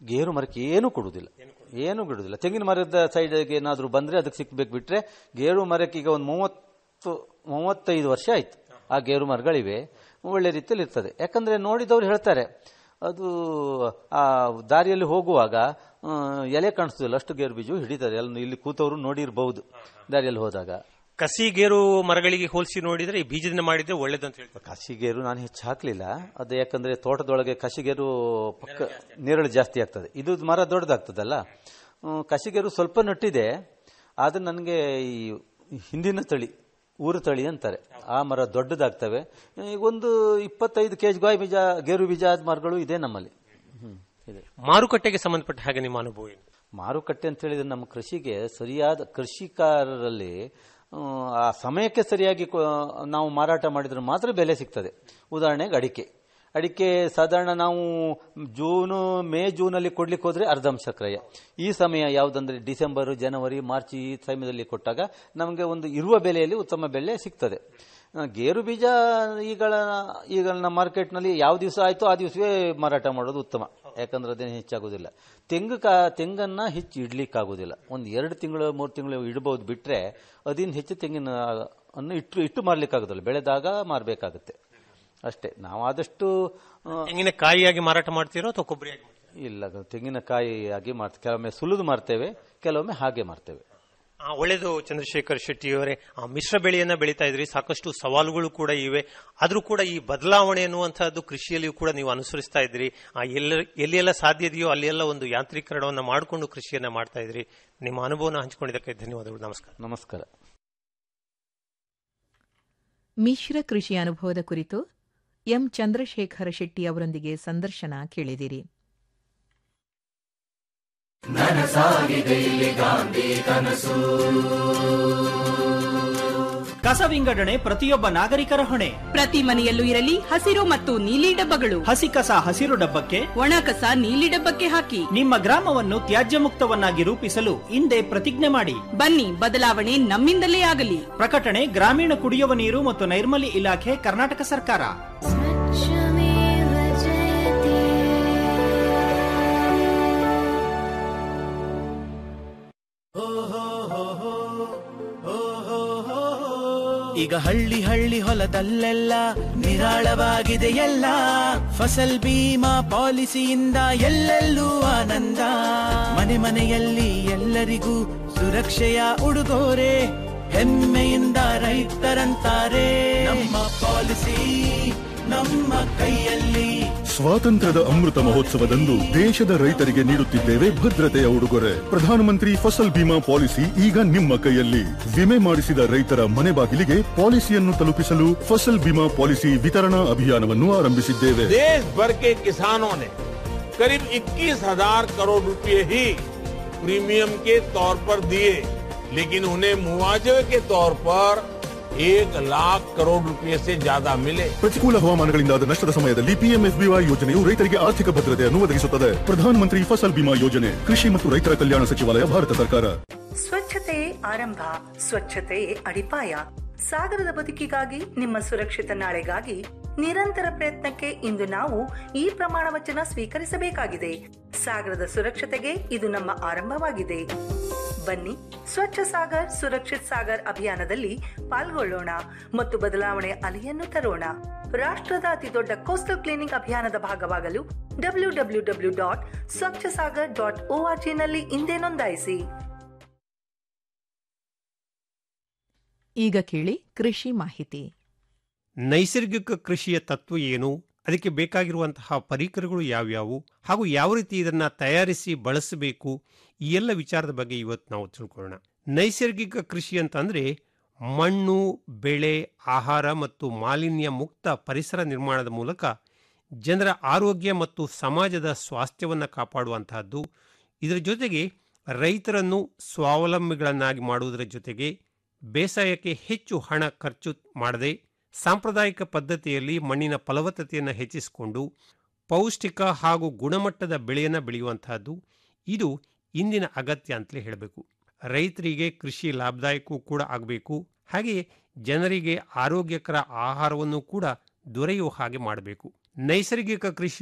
S9: ಗೇರು ಮರಕ್ಕೆ ಏನು ಕೊಡುವುದಿಲ್ಲ ಏನು ಕೊಡುವುದಿಲ್ಲ ತೆಂಗಿನ ಮರದ ಸೈಡ್ಗೆ ಏನಾದರೂ ಬಂದ್ರೆ ಅದಕ್ಕೆ ಸಿಕ್ಬೇಕು ಬಿಟ್ರೆ ಗೇರು ಮರಕ್ಕೆ ಈಗ ಒಂದು ಮೂವತ್ತು ಮೂವತ್ತೈದು ವರ್ಷ ಆಯ್ತು ಆ ಗೇರು ಮರಗಳಿವೆ ಒಳ್ಳೆ ರೀತಿಯಲ್ಲಿ ಇರ್ತದೆ ಯಾಕಂದ್ರೆ ನೋಡಿದವರು ಹೇಳ್ತಾರೆ ಅದು ಆ ದಾರಿಯಲ್ಲಿ ಹೋಗುವಾಗ ಆ, ಎಲೆ ಕಾಣಿಸ್ತದಿಲ್ಲ ಅಷ್ಟು ಗೇರು ಬೀಜವು ಹಿಡಿತಾರೆ ಎಲ್ಲ ಇಲ್ಲಿ ಕೂತವರು ನೋಡಿರಬಹುದು ದಾರಿಯಲ್ಲಿ ಹೋದಾಗ
S8: ಕಸಿ ಗೇರು ಮರಗಳಿಗೆ ಹೋಲಿಸಿ ನೋಡಿದ್ರೆ ಈ ಬೀಜದಿಂದ ಮಾಡಿದ್ರೆ ಒಳ್ಳೇದಂತ ಹೇಳ್ತಾರೆ
S9: ಕಸಿಗೇರು ನಾನು ಹೆಚ್ಚು ಹಾಕಲಿಲ್ಲ ಅದು ಯಾಕಂದ್ರೆ ತೋಟದೊಳಗೆ ಕಸಿಗೇರು ಪಕ್ಕ ನೆರಳು ಜಾಸ್ತಿ ಆಗ್ತದೆ ಇದು ಮರ ದೊಡ್ಡದಾಗ್ತದಲ್ಲ ಹ್ಮ್, ಕಸಿಗೇರು ಸ್ವಲ್ಪ ನಟ್ಟಿದೆ ಆದ್ರೆ ನನಗೆ ಈ ಹಿಂದಿನ ತಳಿ ಊರು ತಳಿ ಅಂತಾರೆ ಆ ಮರ ದೊಡ್ಡದಾಗ್ತವೆ ಈಗ ಒಂದು ಇಪ್ಪತ್ತೈದು ಕೆಜಿ ಗಾಯಿ ಬೀಜ ಗೇರು ಬೀಜ ಆದ ಮರಗಳು ಇದೆ ನಮ್ಮಲ್ಲಿ ಹ್ಮ್, ಇದೆ
S8: ಮಾರುಕಟ್ಟೆಗೆ ಸಂಬಂಧಪಟ್ಟ ಹಾಗೆ ನಿಮ್ಮ ಅನುಭವ ಏನು
S9: ಮಾರುಕಟ್ಟೆ ಅಂತ ಹೇಳಿದ್ರೆ ನಮ್ಮ ಕೃಷಿಗೆ ಸರಿಯಾದ ಕೃಷಿಕಾರರಲ್ಲಿ ಆ, ಆ ಸಮಯಕ್ಕೆ ಸರಿಯಾಗಿ ಕೊ- ನಾವು ಮಾರಾಟ ಮಾಡಿದ್ರೆ ಮಾತ್ರ ಬೆಲೆ ಸಿಗ್ತದೆ ಉದಾಹರಣೆಗೆ ಅಡಿಕೆ ಅಡಿಕೆ ಸಾಧಾರಣ ನಾವು ಜೂನು ಮೇ ಜೂನಲ್ಲಿ ಕೊಡ್ಲಿಕ್ಕೆ ಹೋದ್ರೆ ಅರ್ಧಂಶ ಕ್ರಯ ಈ ಸಮಯ ಯಾವುದಂದ್ರೆ ಡಿಸೆಂಬರ್ ಜನವರಿ ಮಾರ್ಚ್ ಈ ಸಮಯದಲ್ಲಿ ಕೊಟ್ಟಾಗ ನಮಗೆ ಒಂದು ಇರುವ ಬೆಲೆಯಲ್ಲಿ ಉತ್ತಮ ಬೆಲೆ ಸಿಗ್ತದೆ ಆ, ಗೇರು ಬೀಜ ಈಗಳ ಈಗಳ ಮಾರ್ಕೆಟ್ನಲ್ಲಿ ಯಾವ ದಿವಸ ಆಯ್ತೋ ಆ ದಿವಸವೇ ಮಾರಾಟ ಮಾಡೋದು ಉತ್ತಮ ಯಾಕಂದ್ರೆ ಅದೇನು ಹೆಚ್ಚಾಗೋದಿಲ್ಲ ತೆಂಗು ಕಾ ತೆಂಗನ್ನ ಹೆಚ್ಚು ಇಡ್ಲಿಕ್ಕಾಗೋದಿಲ್ಲ ಒಂದು ಎರಡು ತಿಂಗಳು ಮೂರು ತಿಂಗಳು ಇಡಬಹುದು ಬಿಟ್ರೆ ಅದಿನ್ ಹೆಚ್ಚು ತೆಂಗಿನ ಅನ್ನು ಇಟ್ಟು ಇಟ್ಟು ಮಾರ್ಲಿಕ್ಕಾಗೋದಿಲ್ಲ ಬೆಳೆದಾಗ ಮಾರಬೇಕಾಗುತ್ತೆ ಅಷ್ಟೇ ನಾವು ಆದಷ್ಟು ಆ,
S8: ತೆಂಗಿನಕಾಯಿಯಾಗಿ ಮಾರಾಟ ಮಾಡ್ತೀರೋ ಅಥವಾ ಕೊಬ್ಬರಿಯಾಗಿ ಮಾಡ್ತೀರೋ?
S9: ಇಲ್ಲ ತೆಂಗಿನಕಾಯಿ ಆಗಿ ಮಾಡ್ತೇವೆ ಕೆಲವೊಮ್ಮೆ ಸುಲಿದು ಮಾರ್ತೇವೆ ಕೆಲವೊಮ್ಮೆ ಹಾಗೆ ಮಾರ್ತೇವೆ
S8: ಆ, ಒಳ್ಳೆಯದು ಚಂದ್ರಶೇಖರ್ ಶೆಟ್ಟಿಯವರೇ ಆ ಮಿಶ್ರ ಬೆಳೆಯನ್ನ ಬೆಳೀತಾ ಇದ್ರಿ ಸಾಕಷ್ಟು ಸವಾಲುಗಳು ಕೂಡ ಇವೆ ಆದ್ರೂ ಕೂಡ ಈ ಬದಲಾವಣೆ ಅನ್ನುವಂತಹದ್ದು ಕೃಷಿಯಲ್ಲಿಯೂ ಕೂಡ ನೀವು ಅನುಸರಿಸ್ತಾ ಇದ್ರಿ ಆ, ಎಲ್ಲ ಎಲ್ಲೆಲ್ಲ ಸಾಧ್ಯ ಇದೆಯೋ ಅಲ್ಲೆಲ್ಲ ಒಂದು ಯಾಂತ್ರೀಕರಣವನ್ನ ಮಾಡಿಕೊಂಡು ಕೃಷಿಯನ್ನ ಮಾಡ್ತಾ ಇದ್ರಿ ನಿಮ್ಮ ಅನುಭವನ ಹಂಚಿಕೊಂಡಿದ್ದಕ್ಕೆ ಧನ್ಯವಾದಗಳು ನಮಸ್ಕಾರ
S9: ನಮಸ್ಕಾರ
S1: ಮಿಶ್ರ ಕೃಷಿ ಅನುಭವದ ಕುರಿತು ಎಂ ಚಂದ್ರಶೇಖರ ಶೆಟ್ಟಿ ಅವರೊಂದಿಗೆ ಸಂದರ್ಶನ ಕೇಳಿದಿರಿ
S10: ಕಸ ವಿಂಗಡಣೆ ಪ್ರತಿಯೊಬ್ಬ ನಾಗರಿಕರ ಹೊಣೆ
S11: ಪ್ರತಿ ಮನೆಯಲ್ಲೂ ಇರಲಿ ಹಸಿರು ಮತ್ತು ನೀಲಿ ಡಬ್ಬಗಳು
S10: ಹಸಿ ಕಸ ಹಸಿರು ಡಬ್ಬಕ್ಕೆ
S11: ಒಣ ಕಸ ನೀಲಿ ಡಬ್ಬಕ್ಕೆ ಹಾಕಿ
S10: ನಿಮ್ಮ ಗ್ರಾಮವನ್ನು ತ್ಯಾಜ್ಯ ಮುಕ್ತವನ್ನಾಗಿ ರೂಪಿಸಲು ಹಿಂದೆ ಪ್ರತಿಜ್ಞೆ ಮಾಡಿ
S11: ಬನ್ನಿ ಬದಲಾವಣೆ ನಮ್ಮಿಂದಲೇ ಆಗಲಿ
S10: ಪ್ರಕಟಣೆ ಗ್ರಾಮೀಣ ಕುಡಿಯುವ ನೀರು ಮತ್ತು ನೈರ್ಮಲ್ಯ ಇಲಾಖೆ ಕರ್ನಾಟಕ ಸರ್ಕಾರ
S12: ಈಗ ಹಳ್ಳಿ ಹಳ್ಳಿ ಹೊಲದಲ್ಲೆಲ್ಲ ನಿರಾಳವಾಗಿದೆ ಎಲ್ಲ ಫಸಲ್ ಬೀಮಾ ಪಾಲಿಸಿಯಿಂದ ಎಲ್ಲೆಲ್ಲೂ ಆನಂದ ಮನೆ ಮನೆಯಲ್ಲಿ ಎಲ್ಲರಿಗೂ ಸುರಕ್ಷೆಯ ಉಡುಗೊರೆ ಹೆಮ್ಮೆಯಿಂದ ರೈತರಂತಾರೆ ನಮ್ಮ ಪಾಲಿಸಿ ನಮ್ಮ ಕೈಯಲ್ಲಿ
S13: ಸ್ವಾತಂತ್ರ್ಯದ ಅಮೃತ ಮಹೋತ್ಸವದಂದು ದೇಶದ ರೈತರಿಗೆ ನೀಡುತ್ತಿದ್ದೇವೆ ಭದ್ರತೆಯ ಉಡುಗೊರೆ ಪ್ರಧಾನಮಂತ್ರಿ ಫಸಲ್ ಬಿಮಾ ಪಾಲಿಸಿ ಈಗ ನಿಮ್ಮ ಕೈಯಲ್ಲಿ ವಿಮೆ ಮಾಡಿಸಿದ ರೈತರ ಮನೆ ಬಾಗಿಲಿಗೆ ಪಾಲಿಸಿಯನ್ನು ತಲುಪಿಸಲು ಫಸಲ್ ಬಿಮಾ ಪಾಲಿಸಿ ವಿತರಣಾ ಅಭಿಯಾನವನ್ನು ಆರಂಭಿಸಿದ್ದೇವೆ
S14: देश भर के किसानों ने करीब 21,000 करोड़ रुपए ही प्रीमियम के तौर पर दिए लेकिन उन्हें मुआवजे के तौर पर एक लाख करोड़ रुपए से ज्यादा मिले
S13: ಪ್ರತಿಕೂಲ ಹವಾಮಾನಗಳಿಂದಾದ ನಷ್ಟದ ಸಮಯದಲ್ಲಿ ಪಿಎಂಎಫ್ಬಿವೈ ಯೋಜನೆಯು ರೈತರಿಗೆ ಆರ್ಥಿಕ ಭದ್ರತೆಯನ್ನು ಒದಗಿಸುತ್ತದೆ ಪ್ರಧಾನಮಂತ್ರಿ ಫಸಲ್ ಬಿಮಾ ಯೋಜನೆ ಕೃಷಿ ಮತ್ತು ರೈತರ ಕಲ್ಯಾಣ ಸಚಿವಾಲಯ ಭಾರತ ಸರ್ಕಾರ
S7: ಸ್ವಚ್ಛತೆಯೇ ಆರಂಭ ಸ್ವಚ್ಛತೆಯೇ ಅಡಿಪಾಯ ಸಾಗರದ ಬದುಕಿಗಾಗಿ ನಿಮ್ಮ ಸುರಕ್ಷಿತ ನಾಳೆಗಾಗಿ ನಿರಂತರ ಪ್ರಯತ್ನಕ್ಕೆ ಇಂದು ನಾವು ಈ ಪ್ರಮಾಣ ವಚನ ಸ್ವೀಕರಿಸಬೇಕಾಗಿದೆ ಸಾಗರದ ಸುರಕ್ಷತೆಗೆ ಇದು ನಮ್ಮ ಆರಂಭವಾಗಿದೆ ಬನ್ನಿ ಸ್ವಚ್ಛ ಸಾಗರ್ ಸುರಕ್ಷಿತ್ ಸಾಗರ್ ಅಭಿಯಾನದಲ್ಲಿ ಪಾಲ್ಗೊಳ್ಳೋಣ ಮತ್ತು ಬದಲಾವಣೆ ಅಲೆಯನ್ನು ತರೋಣ ರಾಷ್ಟ್ರದ ಅತಿ ದೊಡ್ಡ ಕೋಸ್ಟಲ್ ಕ್ಲೀನಿಂಗ್ ಅಭಿಯಾನದ ಭಾಗವಾಗಲು W W W dot Swachh Sagar dot ನಲ್ಲಿ ಇಂದೇ ನೋಂದಾಯಿಸಿ
S1: ಈಗ ಕೇಳಿ ಕೃಷಿ ಮಾಹಿತಿ
S15: ನೈಸರ್ಗಿಕ ಕೃಷಿಯ ತತ್ವ ಏನು ಅದಕ್ಕೆ ಬೇಕಾಗಿರುವಂತಹ ಪರಿಕರಗಳು ಯಾವ್ಯಾವು ಹಾಗೂ ಯಾವ ರೀತಿ ಇದನ್ನ ತಯಾರಿಸಿ ಬಳಸಬೇಕು ಈ ಎಲ್ಲ ವಿಚಾರದ ಬಗ್ಗೆ ಇವತ್ತು ನಾವು ತಿಳ್ಕೊಳ್ಳೋಣ ನೈಸರ್ಗಿಕ ಕೃಷಿ ಅಂತಂದ್ರೆ ಮಣ್ಣು ಬೆಳೆ ಆಹಾರ ಮತ್ತು ಮಾಲಿನ್ಯ ಮುಕ್ತ ಪರಿಸರ ನಿರ್ಮಾಣದ ಮೂಲಕ ಜನರ ಆರೋಗ್ಯ ಮತ್ತು ಸಮಾಜದ ಸ್ವಾಸ್ಥ್ಯವನ್ನು ಕಾಪಾಡುವಂತಹದ್ದು ಇದರ ಜೊತೆಗೆ ರೈತರನ್ನು ಸ್ವಾವಲಂಬಿಗಳನ್ನಾಗಿ ಮಾಡುವುದರ ಜೊತೆಗೆ ಬೇಸಾಯಕ್ಕೆ ಹೆಚ್ಚು ಹಣ ಖರ್ಚು ಮಾಡದೆ ಸಾಂಪ್ರದಾಯಿಕ ಪದ್ಧತಿಯಲ್ಲಿ ಮಣ್ಣಿನ ಫಲವತ್ತತೆಯನ್ನು ಹೆಚ್ಚಿಸಿಕೊಂಡು ಪೌಷ್ಟಿಕ ಹಾಗೂ ಗುಣಮಟ್ಟದ ಬೆಳೆಯನ್ನು ಬೆಳೆಯುವಂತಹದ್ದು ಇದು ಇಂದಿನ ಅಗತ್ಯ ಅಂತಲೇ ಹೇಳಬೇಕು ರೈತರಿಗೆ ಕೃಷಿ ಲಾಭದಾಯಕವೂ ಕೂಡ ಆಗಬೇಕು ಹಾಗೆಯೇ ಜನರಿಗೆ ಆರೋಗ್ಯಕರ ಆಹಾರವನ್ನು ಕೂಡ ದೊರೆಯುವ ಹಾಗೆ ಮಾಡಬೇಕು ನೈಸರ್ಗಿಕ ಕೃಷಿಯು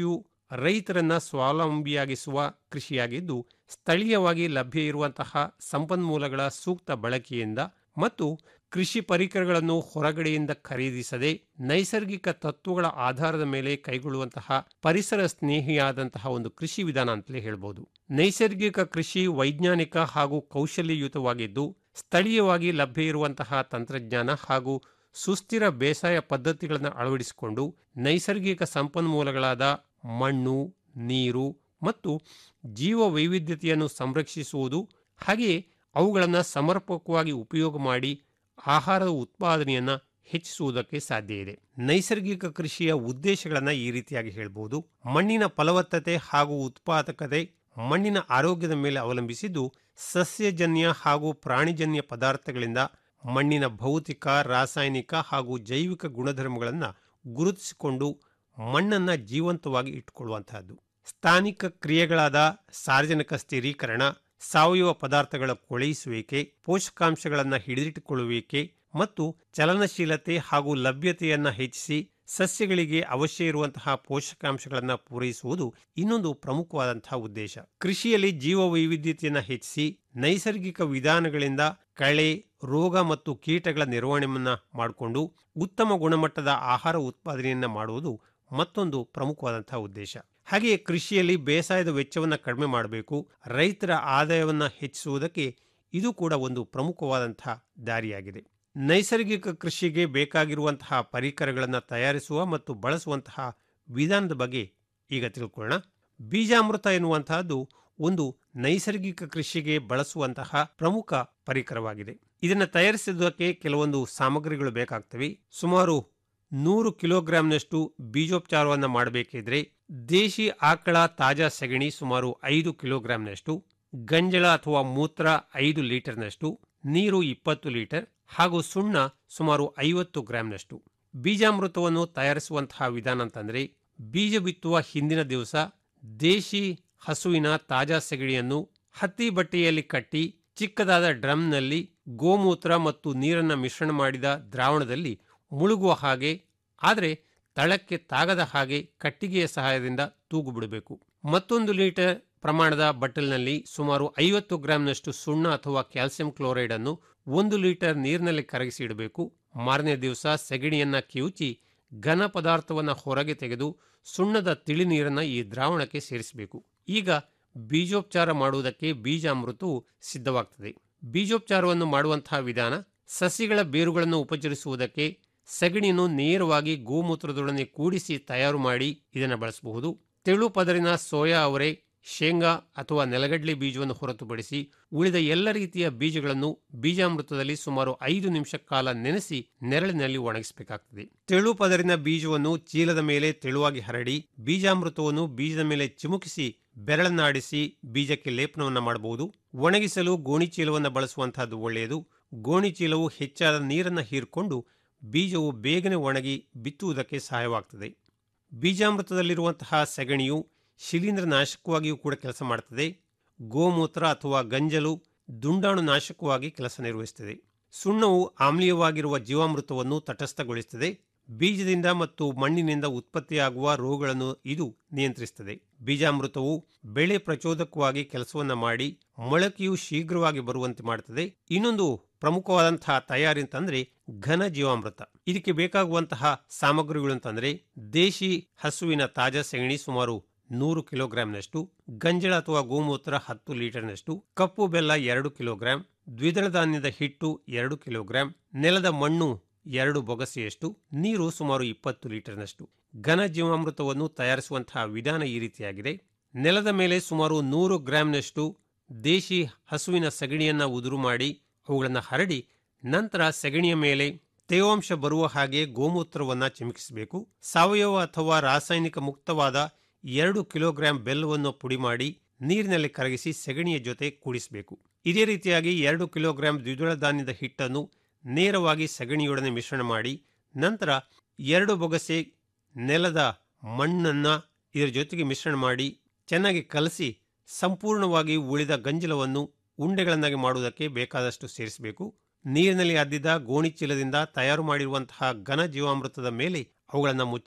S15: ರೈತರನ್ನ ಸ್ವಾವಲಂಬಿಯಾಗಿಸುವ ಕೃಷಿಯಾಗಿದ್ದು ಸ್ಥಳೀಯವಾಗಿ ಲಭ್ಯ ಇರುವಂತಹ ಸಂಪನ್ಮೂಲಗಳ ಸೂಕ್ತ ಬಳಕೆಯಿಂದ ಮತ್ತು ಕೃಷಿ ಪರಿಕರಗಳನ್ನು ಹೊರಗಡೆಯಿಂದ ಖರೀದಿಸದೆ ನೈಸರ್ಗಿಕ ತತ್ವಗಳ ಆಧಾರದ ಮೇಲೆ ಕೈಗೊಳ್ಳುವಂತಹ ಪರಿಸರ ಸ್ನೇಹಿಯಾದಂತಹ ಒಂದು ಕೃಷಿ ವಿಧಾನ ಅಂತಲೇ ಹೇಳ್ಬೋದು ನೈಸರ್ಗಿಕ ಕೃಷಿ ವೈಜ್ಞಾನಿಕ ಹಾಗೂ ಕೌಶಲ್ಯಯುತವಾಗಿದ್ದು ಸ್ಥಳೀಯವಾಗಿ ಲಭ್ಯ ಇರುವಂತಹ ತಂತ್ರಜ್ಞಾನ ಹಾಗೂ ಸುಸ್ಥಿರ ಬೇಸಾಯ ಪದ್ಧತಿಗಳನ್ನು ಅಳವಡಿಸಿಕೊಂಡು ನೈಸರ್ಗಿಕ ಸಂಪನ್ಮೂಲಗಳಾದ ಮಣ್ಣು ನೀರು ಮತ್ತು ಜೀವ ವೈವಿಧ್ಯತೆಯನ್ನು ಸಂರಕ್ಷಿಸುವುದು ಹಾಗೆಯೇ ಅವುಗಳನ್ನು ಸಮರ್ಪಕವಾಗಿ ಉಪಯೋಗ ಮಾಡಿ ಆಹಾರದ ಉತ್ಪಾದನೆಯನ್ನು ಹೆಚ್ಚಿಸುವುದಕ್ಕೆ ಸಾಧ್ಯ ಇದೆ ನೈಸರ್ಗಿಕ ಕೃಷಿಯ ಉದ್ದೇಶಗಳನ್ನು ಈ ರೀತಿಯಾಗಿ ಹೇಳ್ಬೋದು ಮಣ್ಣಿನ ಫಲವತ್ತತೆ ಹಾಗೂ ಉತ್ಪಾದಕತೆ ಮಣ್ಣಿನ ಆರೋಗ್ಯದ ಮೇಲೆ ಅವಲಂಬಿಸಿದ್ದು ಸಸ್ಯಜನ್ಯ ಹಾಗೂ ಪ್ರಾಣಿಜನ್ಯ ಪದಾರ್ಥಗಳಿಂದ ಮಣ್ಣಿನ ಭೌತಿಕ ರಾಸಾಯನಿಕ ಹಾಗೂ ಜೈವಿಕ ಗುಣಧರ್ಮಗಳನ್ನು ಗುರುತಿಸಿಕೊಂಡು ಮಣ್ಣನ್ನು ಜೀವಂತವಾಗಿ ಇಟ್ಟುಕೊಳ್ಳುವಂತಹದ್ದು ಸ್ಥಾನಿಕ ಕ್ರಿಯೆಗಳಾದ ಸಾರ್ವಜನಿಕ ಸ್ಥಿರೀಕರಣ ಸಾವಯವ ಪದಾರ್ಥಗಳ ಕೊಳೆಯಿಸುವಿಕೆ ಪೋಷಕಾಂಶಗಳನ್ನು ಹಿಡಿದಿಟ್ಟುಕೊಳ್ಳುವಿಕೆ ಮತ್ತು ಚಲನಶೀಲತೆ ಹಾಗೂ ಲಭ್ಯತೆಯನ್ನು ಹೆಚ್ಚಿಸಿ ಸಸ್ಯಗಳಿಗೆ ಅವಶ್ಯ ಇರುವಂತಹ ಪೋಷಕಾಂಶಗಳನ್ನು ಪೂರೈಸುವುದು ಇನ್ನೊಂದು ಪ್ರಮುಖವಾದಂತಹ ಉದ್ದೇಶ ಕೃಷಿಯಲ್ಲಿ ಜೀವ ವೈವಿಧ್ಯತೆಯನ್ನು ಹೆಚ್ಚಿಸಿ ನೈಸರ್ಗಿಕ ವಿಧಾನಗಳಿಂದ ಕಳೆ ರೋಗ ಮತ್ತು ಕೀಟಗಳ ನಿರ್ವಹಣೆಯನ್ನ ಮಾಡಿಕೊಂಡು ಉತ್ತಮ ಗುಣಮಟ್ಟದ ಆಹಾರ ಉತ್ಪಾದನೆಯನ್ನ ಮಾಡುವುದು ಮತ್ತೊಂದು ಪ್ರಮುಖವಾದಂತಹ ಉದ್ದೇಶ ಹಾಗೆಯೇ ಕೃಷಿಯಲ್ಲಿ ಬೇಸಾಯದ ವೆಚ್ಚವನ್ನು ಕಡಿಮೆ ಮಾಡಬೇಕು ರೈತರ ಆದಾಯವನ್ನು ಹೆಚ್ಚಿಸುವುದಕ್ಕೆ ಇದು ಕೂಡ ಒಂದು ಪ್ರಮುಖವಾದಂತಹ ದಾರಿಯಾಗಿದೆ ನೈಸರ್ಗಿಕ ಕೃಷಿಗೆ ಬೇಕಾಗಿರುವಂತಹ ಪರಿಕರಗಳನ್ನು ತಯಾರಿಸುವ ಮತ್ತು ಬಳಸುವಂತಹ ವಿಧಾನದ ಬಗ್ಗೆ ಈಗ ತಿಳ್ಕೊಳ್ಳೋಣ ಬೀಜಾಮೃತ ಎನ್ನುವಂತಹದ್ದು ಒಂದು ನೈಸರ್ಗಿಕ ಕೃಷಿಗೆ ಬಳಸುವಂತಹ ಪ್ರಮುಖ ಪರಿಕರವಾಗಿದೆ ಇದನ್ನು ತಯಾರಿಸುವುದಕ್ಕೆ ಕೆಲವೊಂದು ಸಾಮಗ್ರಿಗಳು ಬೇಕಾಗ್ತವೆ ಸುಮಾರು ನೂರು ಕಿಲೋಗ್ರಾಂನಷ್ಟು ಬೀಜೋಪಚಾರವನ್ನು ಮಾಡಬೇಕಿದ್ರೆ ದೇಶಿ ಆಕಳ ತಾಜಾ ಸಗಣಿ ಸುಮಾರು ಐದು ಕಿಲೋಗ್ರಾಂನಷ್ಟು ಗಂಜಳ ಅಥವಾ ಮೂತ್ರ ಐದು ಲೀಟರ್ನಷ್ಟು ನೀರು ಇಪ್ಪತ್ತು ಲೀಟರ್ ಹಾಗೂ ಸುಣ್ಣ ಸುಮಾರು ಐವತ್ತು ಗ್ರಾಂನಷ್ಟು ಬೀಜಾಮೃತವನ್ನು ತಯಾರಿಸುವಂತಹ ವಿಧಾನ ಅಂತಂದ್ರೆ ಬೀಜ ಬಿತ್ತುವ ಹಿಂದಿನ ದಿವಸ ದೇಶಿ ಹಸುವಿನ ತಾಜಾ ಸಗಣಿಯನ್ನು ಹತ್ತಿ ಬಟ್ಟೆಯಲ್ಲಿ ಕಟ್ಟಿ ಚಿಕ್ಕದಾದ ಡ್ರಮ್ನಲ್ಲಿ ಗೋಮೂತ್ರ ಮತ್ತು ನೀರನ್ನು ಮಿಶ್ರಣ ಮಾಡಿದ ದ್ರಾವಣದಲ್ಲಿ ಮುಳುಗುವ ಹಾಗೆ ಆದರೆ ತಳಕ್ಕೆ ತಾಗದ ಹಾಗೆ ಕಟ್ಟಿಗೆಯ ಸಹಾಯದಿಂದ ತೂಗು ಬಿಡಬೇಕು ಮತ್ತೊಂದು ಲೀಟರ್ ಪ್ರಮಾಣದ ಬಟ್ಟಲಿನಲ್ಲಿ ಸುಮಾರು ಐವತ್ತು ಗ್ರಾಂನಷ್ಟು ಸುಣ್ಣ ಅಥವಾ ಕ್ಯಾಲ್ಸಿಯಂ ಕ್ಲೋರೈಡ್ ಅನ್ನು ಒಂದು ಲೀಟರ್ ನೀರಿನಲ್ಲಿ ಕರಗಿಸಿ ಇಡಬೇಕು ಮಾರನೇ ದಿವಸ ಸೆಗಣಿಯನ್ನ ಕಿವುಚಿ ಘನ ಪದಾರ್ಥವನ್ನು ಹೊರಗೆ ತೆಗೆದು ಸುಣ್ಣದ ತಿಳಿ ನೀರನ್ನು ಈ ದ್ರಾವಣಕ್ಕೆ ಸೇರಿಸಬೇಕು ಈಗ ಬೀಜೋಪಚಾರ ಮಾಡುವುದಕ್ಕೆ ಬೀಜಾಮೃತವು ಸಿದ್ಧವಾಗ್ತದೆ ಬೀಜೋಪಚಾರವನ್ನು ಮಾಡುವಂತಹ ವಿಧಾನ ಸಸಿಗಳ ಬೇರುಗಳನ್ನು ಉಪಚರಿಸುವುದಕ್ಕೆ ಸಗಣಿಯನ್ನು ನೇರವಾಗಿ ಗೋಮೂತ್ರದೊಡನೆ ಕೂಡಿಸಿ ತಯಾರು ಮಾಡಿ ಇದನ್ನು ಬಳಸಬಹುದು ತೆಳು ಪದರಿನ ಸೋಯಾ ಅವರೆ ಶೇಂಗಾ ಅಥವಾ ನೆಲಗಡಲೆ ಬೀಜವನ್ನು ಹೊರತುಪಡಿಸಿ ಉಳಿದ ಎಲ್ಲ ರೀತಿಯ ಬೀಜಗಳನ್ನು ಬೀಜಾಮೃತದಲ್ಲಿ ಸುಮಾರು ಐದು ನಿಮಿಷ ಕಾಲ ನೆನೆಸಿ ನೆರಳಿನಲ್ಲಿ ಒಣಗಿಸಬೇಕಾಗ್ತದೆ ತೆಳು ಪದರಿನ ಬೀಜವನ್ನು ಚೀಲದ ಮೇಲೆ ತೆಳುವಾಗಿ ಹರಡಿ ಬೀಜಾಮೃತವನ್ನು ಬೀಜದ ಮೇಲೆ ಚಿಮುಕಿಸಿ ಬೆರಳನ್ನಾಡಿಸಿ ಬೀಜಕ್ಕೆ ಲೇಪನವನ್ನು ಮಾಡಬಹುದು ಒಣಗಿಸಲು ಗೋಣಿ ಚೀಲವನ್ನು ಬಳಸುವಂತಹದ್ದು ಒಳ್ಳೆಯದು ಗೋಣಿ ಚೀಲವು ಹೆಚ್ಚಾದ ನೀರನ್ನು ಹೀರಿಕೊಂಡು ಬೀಜವು ಬೇಗನೆ ಒಣಗಿ ಬಿತ್ತುವುದಕ್ಕೆ ಸಹಾಯವಾಗ್ತದೆ ಬೀಜಾಮೃತದಲ್ಲಿರುವಂತಹ ಸೆಗಣಿಯು ಶಿಲೀಂಧ್ರ ನಾಶಕವಾಗಿಯೂ ಕೂಡ ಕೆಲಸ ಮಾಡುತ್ತದೆ ಗೋಮೂತ್ರ ಅಥವಾ ಗಂಜಲು ದುಂಡಾಣು ನಾಶಕವಾಗಿ ಕೆಲಸ ನಿರ್ವಹಿಸುತ್ತದೆ ಸುಣ್ಣವು ಆಮ್ಲೀಯವಾಗಿರುವ ಜೀವಾಮೃತವನ್ನು ತಟಸ್ಥಗೊಳಿಸುತ್ತದೆ ಬೀಜದಿಂದ ಮತ್ತು ಮಣ್ಣಿನಿಂದ ಉತ್ಪತ್ತಿಯಾಗುವ ರೋಗಗಳನ್ನು ಇದು ನಿಯಂತ್ರಿಸುತ್ತದೆ ಬೀಜಾಮೃತವು ಬೆಳೆ ಪ್ರಚೋದಕವಾಗಿ ಕೆಲಸವನ್ನ ಮಾಡಿ ಮೊಳಕೆಯು ಶೀಘ್ರವಾಗಿ ಬರುವಂತೆ ಮಾಡುತ್ತದೆ ಇನ್ನೊಂದು ಪ್ರಮುಖವಾದಂತಹ ತಯಾರಿ ಅಂತಂದ್ರೆ ಘನ ಜೀವಾಮೃತ ಇದಕ್ಕೆ ಬೇಕಾಗುವಂತಹ ಸಾಮಗ್ರಿಗಳು ಅಂತಂದ್ರೆ ದೇಶಿ ಹಸುವಿನ ತಾಜಾ ಸೆಗಣಿ ಸುಮಾರು ನೂರು ಕಿಲೋಗ್ರಾಂನಷ್ಟು ಗಂಜಳ ಅಥವಾ ಗೋಮೂತ್ರ ಹತ್ತು ಲೀಟರ್ನಷ್ಟು ಕಪ್ಪು ಬೆಲ್ಲ ಎರಡು ಕಿಲೋಗ್ರಾಂ ದ್ವಿದಳ ಧಾನ್ಯದ ಹಿಟ್ಟು ಎರಡು ಕಿಲೋಗ್ರಾಂ ನೆಲದ ಮಣ್ಣು ಎರಡು ಬೊಗಸೆಯಷ್ಟು ನೀರು ಸುಮಾರು ಇಪ್ಪತ್ತು ಲೀಟರ್ನಷ್ಟು ಘನ ಜೀವಾಮೃತವನ್ನು ತಯಾರಿಸುವಂತಹ ವಿಧಾನ ಈ ರೀತಿಯಾಗಿದೆ ನೆಲದ ಮೇಲೆ ಸುಮಾರು ನೂರು ಗ್ರಾಂನಷ್ಟು ದೇಶಿ ಹಸುವಿನ ಸಗಣಿಯನ್ನ ಉದುರು ಮಾಡಿ ಅವುಗಳನ್ನು ಹರಡಿ ನಂತರ ಸಗಣಿಯ ಮೇಲೆ ತೇವಾಂಶ ಬರುವ ಹಾಗೆ ಗೋಮೂತ್ರವನ್ನ ಚಿಮುಕಿಸಬೇಕು ಸಾವಯವ ಅಥವಾ ರಾಸಾಯನಿಕ ಮುಕ್ತವಾದ ಎರಡು ಕಿಲೋಗ್ರಾಂ ಬೆಲ್ಲವನ್ನು ಪುಡಿ ಮಾಡಿ ನೀರಿನಲ್ಲಿ ಕರಗಿಸಿ ಸೆಗಣಿಯ ಜೊತೆ ಕೂಡಿಸಬೇಕು ಇದೇ ರೀತಿಯಾಗಿ ಎರಡು ಕಿಲೋಗ್ರಾಂ ದ್ವಿದಳ ಧಾನ್ಯದ ಹಿಟ್ಟನ್ನು ನೇರವಾಗಿ ಸಗಣಿಯೊಡನೆ ಮಿಶ್ರಣ ಮಾಡಿ ನಂತರ ಎರಡು ಬೊಗಸೆ ನೆಲದ ಮಣ್ಣನ್ನ ಇದರ ಜೊತೆಗೆ ಮಿಶ್ರಣ ಮಾಡಿ ಚೆನ್ನಾಗಿ ಕಲಸಿ ಸಂಪೂರ್ಣವಾಗಿ ಉಳಿದ ಗಂಜಲವನ್ನು ಉಂಡೆಗಳನ್ನಾಗಿ ಮಾಡುವುದಕ್ಕೆ ಬೇಕಾದಷ್ಟು ಸೇರಿಸಬೇಕು ನೀರಿನಲ್ಲಿ ಅದ್ದಿದ ಗೋಣಿ ಚೀಲದಿಂದ ತಯಾರು ಮಾಡಿರುವಂತಹ ಘನ ಜೀವಾಮೃತದ ಮೇಲೆ ಅವುಗಳನ್ನು ಮುಚ್ಚಿ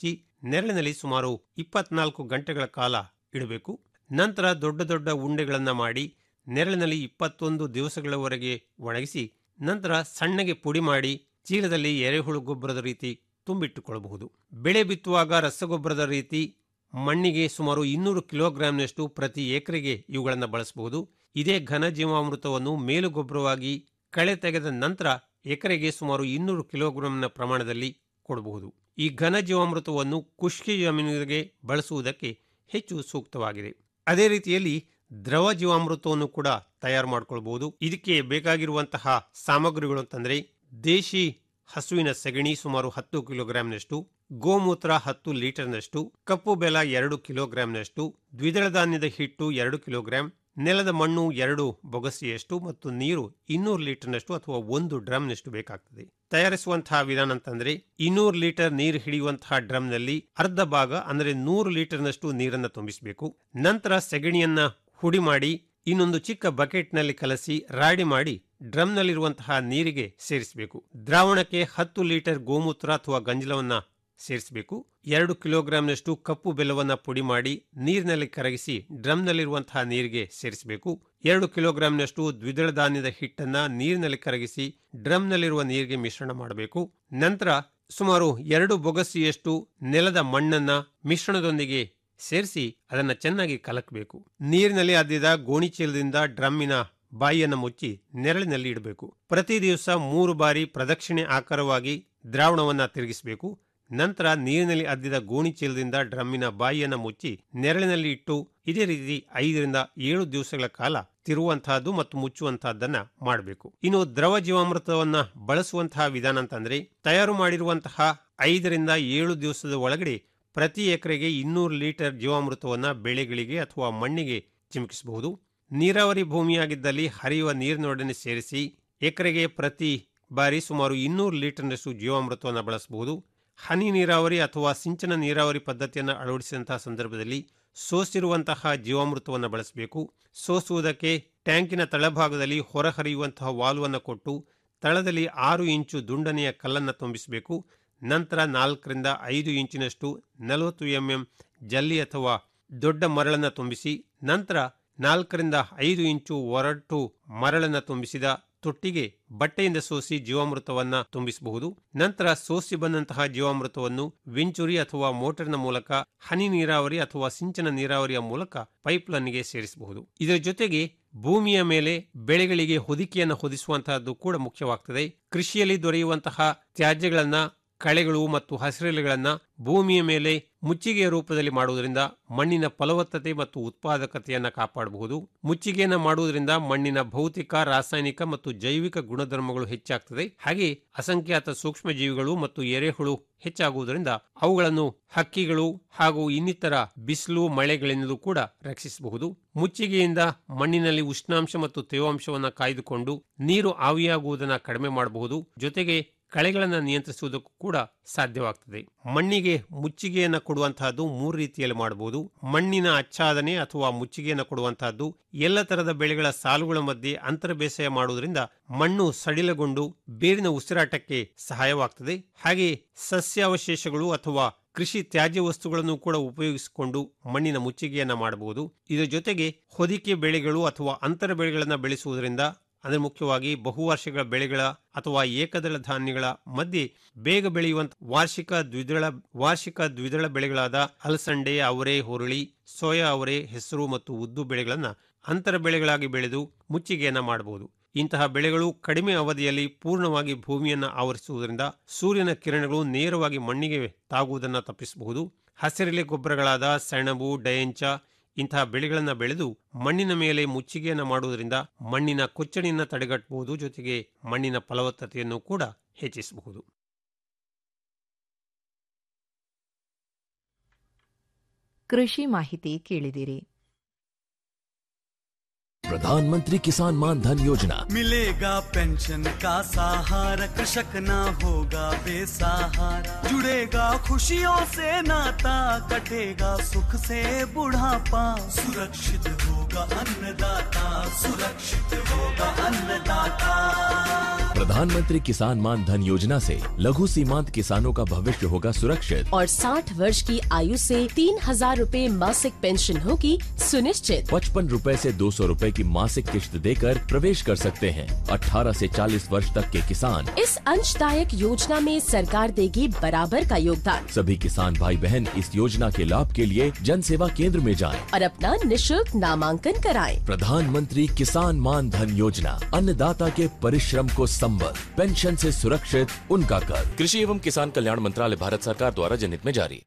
S15: ನೆರಳಿನಲ್ಲಿ ಸುಮಾರು ಇಪ್ಪತ್ನಾಲ್ಕು ಗಂಟೆಗಳ ಕಾಲ ಇಡಬೇಕು ನಂತರ ದೊಡ್ಡ ದೊಡ್ಡ ಉಂಡೆಗಳನ್ನ ಮಾಡಿ ನೆರಳಿನಲ್ಲಿ ಇಪ್ಪತ್ತೊಂದು ದಿವಸಗಳವರೆಗೆ ಒಣಗಿಸಿ ನಂತರ ಸಣ್ಣಗೆ ಪುಡಿ ಮಾಡಿ ಚೀಲದಲ್ಲಿ ಎರೆಹುಳು ಗೊಬ್ಬರದ ರೀತಿ ತುಂಬಿಟ್ಟುಕೊಳ್ಳಬಹುದು ಬೆಳೆ ಬಿತ್ತುವಾಗ ರಸಗೊಬ್ಬರದ ರೀತಿ ಮಣ್ಣಿಗೆ ಸುಮಾರು ಇನ್ನೂರು ಕಿಲೋಗ್ರಾಂನಷ್ಟು ಪ್ರತಿ ಎಕರೆಗೆ ಇವುಗಳನ್ನು ಬಳಸಬಹುದು ಇದೇ ಘನ ಜೀವಾಮೃತವನ್ನು ಮೇಲು ಗೊಬ್ಬರವಾಗಿ ಕಳೆ ತೆಗೆದ ನಂತರ ಎಕರೆಗೆ ಸುಮಾರು ಇನ್ನೂರು ಕಿಲೋಗ್ರಾಂನ ಪ್ರಮಾಣದಲ್ಲಿ ಕೊಡಬಹುದು ಈ ಘನ ಜೀವಾಮೃತವನ್ನು ಖುಷ್ಕಿ ಜಮೀನಿಗೆ ಬಳಸುವುದಕ್ಕೆ ಹೆಚ್ಚು ಸೂಕ್ತವಾಗಿದೆ ಅದೇ ರೀತಿಯಲ್ಲಿ ದ್ರವ ಜೀವಾಮೃತವನ್ನು ಕೂಡ ತಯಾರು ಮಾಡಿಕೊಳ್ಬಹುದು ಇದಕ್ಕೆ ಬೇಕಾಗಿರುವಂತಹ ಸಾಮಗ್ರಿಗಳು ಅಂತಂದ್ರೆ ದೇಶಿ ಹಸುವಿನ ಸಗಣಿ ಸುಮಾರು ಹತ್ತು ಕಿಲೋಗ್ರಾಂನಷ್ಟು ಗೋಮೂತ್ರ ಹತ್ತು ಲೀಟರ್ನಷ್ಟು ಕಪ್ಪು ಬೆಲ ಎರಡು ಕಿಲೋಗ್ರಾಂನಷ್ಟು ದ್ವಿದಳ ಧಾನ್ಯದ ಹಿಟ್ಟು ಎರಡು ಕಿಲೋಗ್ರಾಂ ನೆಲದ ಮಣ್ಣು ಎರಡು ಬೊಗಸೆಯಷ್ಟು ಮತ್ತು ನೀರು ಇನ್ನೂರು ಲೀಟರ್ನಷ್ಟು ಅಥವಾ ಒಂದು ಡ್ರಮ್ನಷ್ಟು ಬೇಕಾಗ್ತದೆ ತಯಾರಿಸುವಂತಹ ವಿಧಾನ ಅಂತಂದ್ರೆ ಇನ್ನೂರು ಲೀಟರ್ ನೀರು ಹಿಡಿಯುವಂತಹ ಡ್ರಮ್ನಲ್ಲಿ ಅರ್ಧ ಭಾಗ ಅಂದರೆ ನೂರು ಲೀಟರ್ನಷ್ಟು ನೀರನ್ನು ತುಂಬಿಸಬೇಕು ನಂತರ ಸೆಗಣಿಯನ್ನ ಹುಡಿ ಮಾಡಿ ಇನ್ನೊಂದು ಚಿಕ್ಕ ಬಕೆಟ್ನಲ್ಲಿ ಕಲಸಿ ರಾಡಿ ಮಾಡಿ ಡ್ರಮ್ನಲ್ಲಿರುವಂತಹ ನೀರಿಗೆ ಸೇರಿಸಬೇಕು ದ್ರಾವಣಕ್ಕೆ ಹತ್ತು ಲೀಟರ್ ಗೋಮೂತ್ರ ಅಥವಾ ಗಂಜಲವನ್ನ ಸೇರಿಸಬೇಕು ಎರಡು ಕಿಲೋಗ್ರಾಂನಷ್ಟು ಕಪ್ಪು ಬೆಲ್ಲವನ್ನ ಪುಡಿ ಮಾಡಿ ನೀರಿನಲ್ಲಿ ಕರಗಿಸಿ ಡ್ರಮ್ನಲ್ಲಿರುವಂತಹ ನೀರಿಗೆ ಸೇರಿಸಬೇಕು ಎರಡು ಕಿಲೋಗ್ರಾಂನಷ್ಟು ದ್ವಿದಳ ಧಾನ್ಯದ ಹಿಟ್ಟನ್ನ ನೀರಿನಲ್ಲಿ ಕರಗಿಸಿ ಡ್ರಮ್ನಲ್ಲಿರುವ ನೀರಿಗೆ ಮಿಶ್ರಣ ಮಾಡಬೇಕು ನಂತರ ಸುಮಾರು ಎರಡು ಬೊಗಸಿಯಷ್ಟು ನೆಲದ ಮಣ್ಣನ್ನ ಮಿಶ್ರಣದೊಂದಿಗೆ ಸೇರಿಸಿ ಅದನ್ನ ಚೆನ್ನಾಗಿ ಕಲಕಬೇಕು ನೀರಿನಲ್ಲಿ ಅದ್ದಿದ ಗೋಣಿ ಚೀಲದಿಂದ ಡ್ರಮ್ಮಿನ ಬಾಯಿಯನ್ನು ಮುಚ್ಚಿ ನೆರಳಿನಲ್ಲಿ ಇಡಬೇಕು ಪ್ರತಿ ದಿವಸ ಮೂರು ಬಾರಿ ಪ್ರದಕ್ಷಿಣೆ ಆಕಾರವಾಗಿ ದ್ರಾವಣವನ್ನ ತಿರುಗಿಸಬೇಕು ನಂತರ ನೀರಿನಲ್ಲಿ ಅದ್ದಿದ ಗೋಣಿ ಚೀಲದಿಂದ ಡ್ರಮ್ಮಿನ ಬಾಯಿಯನ್ನು ಮುಚ್ಚಿ ನೆರಳಿನಲ್ಲಿ ಇಟ್ಟು ಇದೇ ರೀತಿ ಐದರಿಂದ ಏಳು ದಿವಸಗಳ ಕಾಲ ತಿರುವಂತಹದ್ದು ಮತ್ತು ಮುಚ್ಚುವಂತಹದ್ದನ್ನ ಮಾಡಬೇಕು ಇನ್ನು ದ್ರವ ಜೀವಾಮೃತವನ್ನ ಬಳಸುವಂತಹ ವಿಧಾನ ಅಂತಂದ್ರೆ ತಯಾರು ಮಾಡಿರುವಂತಹ ಐದರಿಂದ ಏಳು ದಿವಸದ ಒಳಗಡೆ ಪ್ರತಿ ಎಕರೆಗೆ ಇನ್ನೂರು ಲೀಟರ್ ಜೀವಾಮೃತವನ್ನ ಬೆಳೆಗಳಿಗೆ ಅಥವಾ ಮಣ್ಣಿಗೆ ಚಿಮುಕಿಸಬಹುದು ನೀರಾವರಿ ಭೂಮಿಯಾಗಿದ್ದಲ್ಲಿ ಹರಿಯುವ ನೀರಿನೊಡನೆ ಸೇರಿಸಿ ಎಕರೆಗೆ ಪ್ರತಿ ಬಾರಿ ಸುಮಾರು ಇನ್ನೂರು ಲೀಟರ್ನಷ್ಟು ಜೀವಾಮೃತವನ್ನು ಬಳಸಬಹುದು ಹನಿ ನೀರಾವರಿ ಅಥವಾ ಸಿಂಚನ ನೀರಾವರಿ ಪದ್ಧತಿಯನ್ನು ಅಳವಡಿಸಿದಂತಹ ಸಂದರ್ಭದಲ್ಲಿ ಸೋಸಿರುವಂತಹ ಜೀವಾಮೃತವನ್ನು ಬಳಸಬೇಕು ಸೋಸುವುದಕ್ಕೆ ಟ್ಯಾಂಕಿನ ತಳಭಾಗದಲ್ಲಿ ಹೊರಹರಿಯುವಂತಹ ವಾಲ್ವನ್ನು ಕೊಟ್ಟು ತಳದಲ್ಲಿ ಆರು ಇಂಚು ದುಂಡನೆಯ ಕಲ್ಲನ್ನು ತುಂಬಿಸಬೇಕು ನಂತರ ನಾಲ್ಕರಿಂದ ಐದು ಇಂಚಿನಷ್ಟು ನಲವತ್ತು ಎಂಎಂ ಜಲ್ಲಿ ಅಥವಾ ದೊಡ್ಡ ಮರಳನ್ನು ತುಂಬಿಸಿ ನಂತರ ನಾಲ್ಕರಿಂದ ಐದು ಇಂಚು ಒರಟು ಮರಳನ್ನು ತುಂಬಿಸಿದ ತೊಟ್ಟಿಗೆ ಬಟ್ಟೆಯಿಂದ ಸೋಸಿ ಜೀವಾಮೃತವನ್ನ ತುಂಬಿಸಬಹುದು ನಂತರ ಸೋಸಿ ಬಂದಂತಹ ಜೀವಾಮೃತವನ್ನು ವೆಂಚುರಿ ಅಥವಾ ಮೋಟರ್ನ ಮೂಲಕ ಹನಿ ನೀರಾವರಿ ಅಥವಾ ಸಿಂಚನ ನೀರಾವರಿಯ ಮೂಲಕ ಪೈಪ್ಲೈನ್ಗೆ ಸೇರಿಸಬಹುದು ಇದರ ಜೊತೆಗೆ ಭೂಮಿಯ ಮೇಲೆ ಬೆಳೆಗಳಿಗೆ ಹೊದಿಕೆಯನ್ನು ಹೊದಿಸುವಂತಹದ್ದು ಕೂಡ ಮುಖ್ಯವಾಗ್ತದೆ ಕೃಷಿಯಲ್ಲಿ ದೊರೆಯುವಂತಹ ತ್ಯಾಜ್ಯಗಳನ್ನ ಕಳೆಗಳು ಮತ್ತು ಹಸಿರೆಲೆಗಳನ್ನ ಭೂಮಿಯ ಮೇಲೆ ಮುಚ್ಚಿಗೆಯ ರೂಪದಲ್ಲಿ ಮಾಡುವುದರಿಂದ ಮಣ್ಣಿನ ಫಲವತ್ತತೆ ಮತ್ತು ಉತ್ಪಾದಕತೆಯನ್ನು ಕಾಪಾಡಬಹುದು ಮುಚ್ಚಿಗೆಯನ್ನು ಮಾಡುವುದರಿಂದ ಮಣ್ಣಿನ ಭೌತಿಕ ರಾಸಾಯನಿಕ ಮತ್ತು ಜೈವಿಕ ಗುಣಧರ್ಮಗಳು ಹೆಚ್ಚಾಗ್ತದೆ ಹಾಗೆ ಅಸಂಖ್ಯಾತ ಸೂಕ್ಷ್ಮ ಜೀವಿಗಳು ಮತ್ತು ಎರೆಹುಳು ಹೆಚ್ಚಾಗುವುದರಿಂದ ಅವುಗಳನ್ನು ಹಕ್ಕಿಗಳು ಹಾಗೂ ಇನ್ನಿತರ ಬಿಸಿಲು ಮಳೆಗಳಿಂದಲೂ ಕೂಡ ರಕ್ಷಿಸಬಹುದು ಮುಚ್ಚಿಗೆಯಿಂದ ಮಣ್ಣಿನಲ್ಲಿ ಉಷ್ಣಾಂಶ ಮತ್ತು ತೇವಾಂಶವನ್ನು ಕಾಯ್ದುಕೊಂಡು ನೀರು ಆವಿಯಾಗುವುದನ್ನು ಕಡಿಮೆ ಮಾಡಬಹುದು ಜೊತೆಗೆ ಕಳೆಗಳನ್ನು ನಿಯಂತ್ರಿಸುವುದಕ್ಕೂ ಕೂಡ ಸಾಧ್ಯವಾಗ್ತದೆ ಮಣ್ಣಿಗೆ ಮುಚ್ಚಿಗೆಯನ್ನು ಕೊಡುವಂತಹದ್ದು ಮೂರು ರೀತಿಯಲ್ಲಿ ಮಾಡಬಹುದು ಮಣ್ಣಿನ ಆಚ್ಛಾದನೆ ಅಥವಾ ಮುಚ್ಚಿಗೆಯನ್ನು ಕೊಡುವಂತಹದ್ದು ಎಲ್ಲ ತರದ ಬೆಳೆಗಳ ಸಾಲುಗಳ ಮಧ್ಯೆ ಅಂತರ ಬೇಸಾಯ ಮಾಡುವುದರಿಂದ ಮಣ್ಣು ಸಡಿಲಗೊಂಡು ಬೇರಿನ ಉಸಿರಾಟಕ್ಕೆ ಸಹಾಯವಾಗ್ತದೆ ಹಾಗೆ ಸಸ್ಯಾವಶೇಷಗಳು ಅಥವಾ ಕೃಷಿ ತ್ಯಾಜ್ಯ ವಸ್ತುಗಳನ್ನು ಕೂಡ ಉಪಯೋಗಿಸಿಕೊಂಡು ಮಣ್ಣಿನ ಮುಚ್ಚಿಗೆಯನ್ನ ಮಾಡಬಹುದು ಇದರ ಜೊತೆಗೆ ಹೊದಿಕೆ ಬೆಳೆಗಳು ಅಥವಾ ಅಂತರ ಬೆಳೆಗಳನ್ನು ಬೆಳೆಸುವುದರಿಂದ ಅಂದರೆ ಮುಖ್ಯವಾಗಿ ಬಹುವಾರ್ಷಿಕ ಬೆಳೆಗಳ ಅಥವಾ ಏಕದಳ ಧಾನ್ಯಗಳ ಮಧ್ಯೆ ಬೇಗ ಬೆಳೆಯುವಂತ ವಾರ್ಷಿಕ ದ್ವಿದಳ ವಾರ್ಷಿಕ ದ್ವಿದಳ ಬೆಳೆಗಳಾದ ಅಲಸಂಡೆ ಅವರೆ ಹುರುಳಿ ಸೋಯಾ ಅವರೆ ಹೆಸರು ಮತ್ತು ಉದ್ದು ಬೆಳೆಗಳನ್ನ ಅಂತರ ಬೆಳೆಗಳಾಗಿ ಬೆಳೆದು ಮುಚ್ಚಿಗೆಯನ್ನ ಮಾಡಬಹುದು ಇಂತಹ ಬೆಳೆಗಳು ಕಡಿಮೆ ಅವಧಿಯಲ್ಲಿ ಪೂರ್ಣವಾಗಿ ಭೂಮಿಯನ್ನು ಆವರಿಸುವುದರಿಂದ ಸೂರ್ಯನ ಕಿರಣಗಳು ನೇರವಾಗಿ ಮಣ್ಣಿಗೆ ತಾಗುವುದನ್ನು ತಪ್ಪಿಸಬಹುದು ಹಸಿರೆಲೆ ಗೊಬ್ಬರಗಳಾದ ಸೆಣಬು ಡಯಂಚ ಇಂತಹ ಬೆಳೆಗಳನ್ನು ಬೆಳೆದು ಮಣ್ಣಿನ ಮೇಲೆ ಮುಚ್ಚಿಗೆಯನ್ನು ಮಾಡುವುದರಿಂದ ಮಣ್ಣಿನ ಕೊಚ್ಚಣಿಯನ್ನು ತಡೆಗಟ್ಟಬಹುದು ಜೊತೆಗೆ ಮಣ್ಣಿನ ಫಲವತ್ತತೆಯನ್ನು ಕೂಡ ಹೆಚ್ಚಿಸಬಹುದು
S1: ಕೃಷಿ ಮಾಹಿತಿ ಕೇಳಿದಿರಿ
S16: प्रधानमंत्री किसान मान धन योजना
S17: मिलेगा पेंशन का सहारा कृषक ना होगा बेसहारा जुड़ेगा खुशियों से नाता कटेगा सुख से बुढ़ापा सुरक्षित होगा अन्नदाता सुरक्षित होगा अन्नदाता
S16: प्रधानमंत्री किसान मान धन योजना से लघु सीमांत किसानों का भविष्य होगा सुरक्षित
S18: और 60 वर्ष की आयु से तीन हजार रूपए मासिक पेंशन होगी सुनिश्चित
S16: पचपन रूपए ऐसी दो सौ रूपए की मासिक किश्त देकर प्रवेश कर सकते हैं 18 से 40 वर्ष तक के किसान
S18: इस अंशदायक योजना में सरकार देगी बराबर का योगदान
S16: सभी किसान भाई बहन इस योजना के लाभ के लिए जन सेवा केंद्र में जाएं।
S18: और अपना निशुल्क नामांकन कराएं।
S16: प्रधानमंत्री किसान मान धन योजना अन्नदाता के परिश्रम को संबल पेंशन से सुरक्षित उनका कर कृषि एवं किसान कल्याण मंत्रालय भारत सरकार द्वारा जनहित में जारी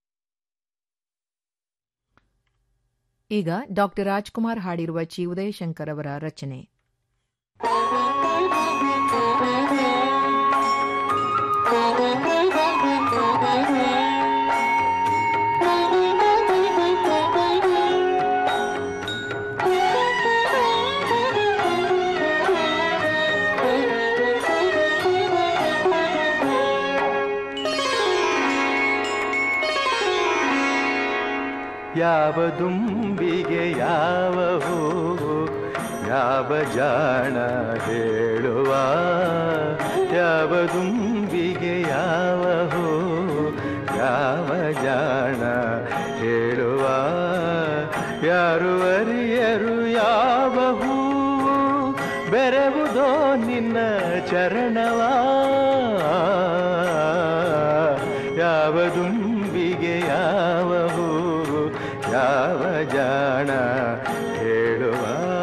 S1: ಈಗ ಡಾಕ್ಟರ್ ರಾಜ್ಕುಮಾರ್ ಹಾಡಿರುವ ಚಿ ಉದಯಶಂಕರ್ ಅವರ ರಚನೆ
S19: ಯಾವ ದುಂಬಿಗೆ ಯಾವ ಹೂವು ಯಾವ ಜಾಣ ಹೇಳುವ ಯಾವ ದುಂಬಿಗೆ ಯಾವ ಹೂವು ಯಾವ ಜಾಣ ಹೇಳುವ ಯಾರು ಅರಿಯರು ಯಾವ ಹೂವು ಬೆರೆವುದೋ ನಿನ್ನ ಚರಣವ ಯಾವ ದುಂಬಿಗೆ ಯಾವ ಹೂವು ಯಾವ ಜಾಣ ಹೇಳುವ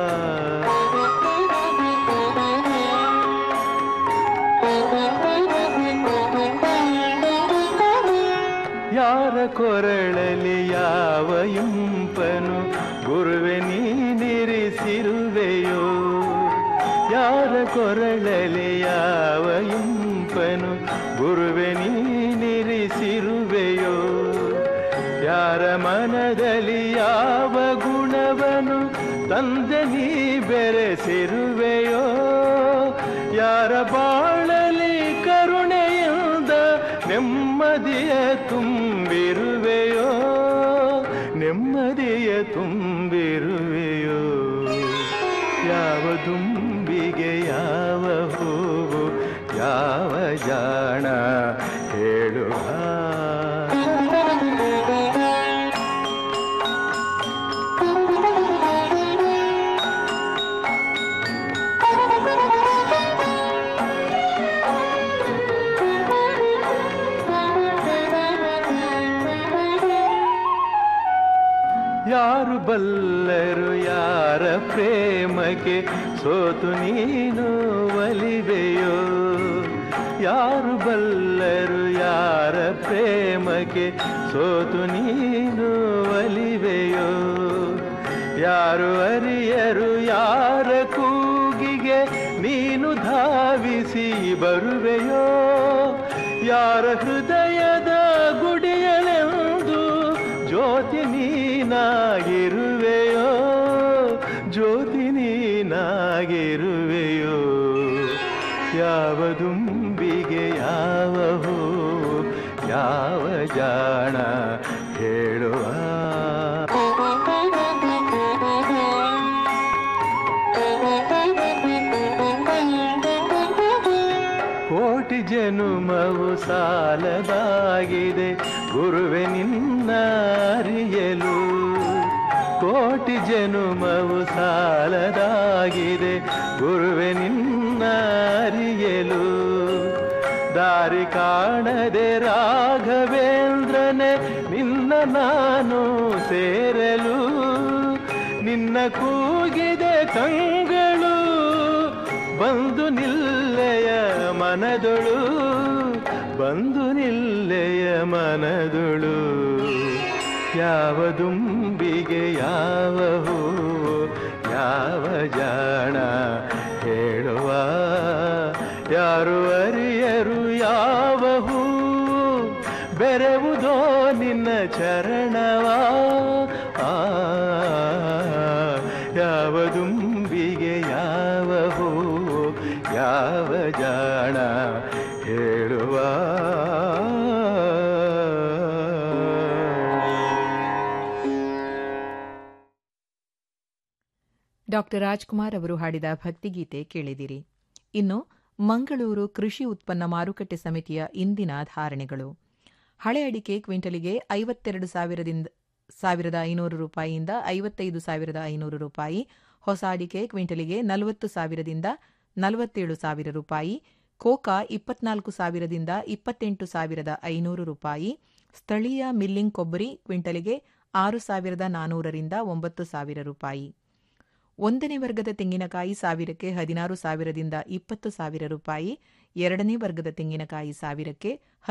S19: ಯಾರ ಕೊರಳಲಿ ಯಾವ ಇಂಪನು ಗುರುವೆ ನೀನಿರಿಸಿರುವೆಯೋ ಯಾರ ಕೊರಳಲಿ ಯಾವ ಇಂಪನು ಗುರುವೆ ನೀನಿರಿಸಿರುವೆಯೋ ಯಾರ ಮನದಲ್ಲಿ ಯಾವ ಗುಣವನು ತಂದೆ ನೀ ಬೆರೆಸಿರುವೆಯೋ ಯಾರ ಬಾಳಲಿ ಕರುಣೆಯಿಂದ ನೆಮ್ಮದಿಯ ತುಂಬಿರುವೆಯೋ ನೆಮ್ಮದಿಯ ತುಂಬಿರುವೆಯೋ ಯಾವ ದುಂಬಿಗೆ ಯಾವ ಹೂವು ಯಾವ ಜಾಣ ಹೇಳುವ ಯಾರು ಬಲ್ಲರು ಯಾರ ಪ್ರೇಮಕ್ಕೆ ಸೋತು ನೀನು ಒಲಿವೆಯೋ ಯಾರು ಬಲ್ಲರು ಯಾರ ಪ್ರೇಮಕ್ಕೆ ಸೋತು ನೀನು ಒಲಿವೆಯೋ ಯಾರು ಅರಿಯರು ಯಾರ ಕೂಗಿಗೆ ನೀನು ಧಾವಿಸಿ ಬರುವೆಯೋ ಯಾರ ಹೃದಯದ ಗುಡಿಯಲೆಂದು ಜ್ಯೋತಿ ನೀನಾಗಿರುವೆಯೋ ಜ್ಯೋತಿ ನೀನಾಗಿರುವೆಯೋ ಯಾವ ದುಂಬಿಗೆ ಯಾವ ಹೂವು ಯಾವ ಜಾಣ ಹೇಳುವ ಕೋಟಿ ಜನುಮವು ಸಾಲದಾಗಿದೆ ಗುರುವೆ ನಿನ್ನ ಅರಿಯಲು ಕೋಟಿ ಜನುಮವು ಸಾಲದಾಗಿದೆ ಗುರುವೆ ನಿನ್ನ ಅರಿಯಲು ದಾರಿ ಕಾಣದೆ ರಾಘವೇಂದ್ರನೆ ನಿನ್ನ ನಾನು ಸೇರಲು ನಿನ್ನ ಕೂಗಿದೆ ಕಂಗಳು ಬಂದು ನಿಲ್ಲೆಯ ಮನದೊಳು ಬಂದು ನಿಲ್ಲೆಯ ಮನದೊಳು ಯಾವ ದುಂಬಿಗೆ ಯಾವ ಹೂವು ಯಾವ ಜಾಣ ಹೇಳುವ ಯಾರು ಅರಿಯರು ಯಾವ ಹೂವು ಬೆರೆವುದೋ ನಿನ್ನ ಚರಣವ ಆ ಯಾವ ದುಂಬಿಗೆ ಯಾವ ಹೂವು ಯಾವ ಜಾಣ ಹೇಳುವ
S1: ಡಾಕ್ಟರ್ ರಾಜ್ಕುಮಾರ್ ಅವರು ಹಾಡಿದ ಭಕ್ತಿಗೀತೆ ಕೇಳಿದಿರಿ ಇನ್ನು ಮಂಗಳೂರು ಕೃಷಿ ಉತ್ಪನ್ನ ಮಾರುಕಟ್ಟೆ ಸಮಿತಿಯ ಇಂದಿನ ಧಾರಣೆಗಳು ಹಳೆ ಅಡಿಕೆ ಕ್ವಿಂಟಲಿಗೆ ಐವತ್ತೆರಡು ಸಾವಿರದಿಂದ ಸಾವಿರದ ಐನೂರು ರೂಪಾಯಿಯಿಂದ ಐವತ್ತೈದು ಸಾವಿರದ ಐನೂರು ರೂಪಾಯಿ ಹೊಸ ಅಡಿಕೆ ಕ್ವಿಂಟಲಿಗೆ ನಲವತ್ತು ಸಾವಿರದಿಂದ ನಲವತ್ತೇಳು ಸಾವಿರ ರೂಪಾಯಿ ಕೋಕಾ ಇಪ್ಪತ್ನಾಲ್ಕು ಸಾವಿರದಿಂದ ಇಪ್ಪತ್ತೆಂಟು ಸಾವಿರದ ಐನೂರು ರೂಪಾಯಿ ಸ್ಥಳೀಯ ಮಿಲ್ಲಿಂಗ್ ಕೊಬ್ಬರಿ ಕ್ವಿಂಟಲಿಗೆ ಆರು ಸಾವಿರದ ನಾನೂರರಿಂದ ಒಂಬತ್ತು ಸಾವಿರ ರೂಪಾಯಿ ಒಂದನೇ ವರ್ಗದ ತೆಂಗಿನಕಾಯಿ ಸಾವಿರಕ್ಕೆ ಹದಿನಾರು ಸಾವಿರದಿಂದ ಇಪ್ಪತ್ತು ಸಾವಿರ ರೂಪಾಯಿ ಎರಡನೇ ವರ್ಗದ ತೆಂಗಿನಕಾಯಿ ಸಾವಿರಕ್ಕೆ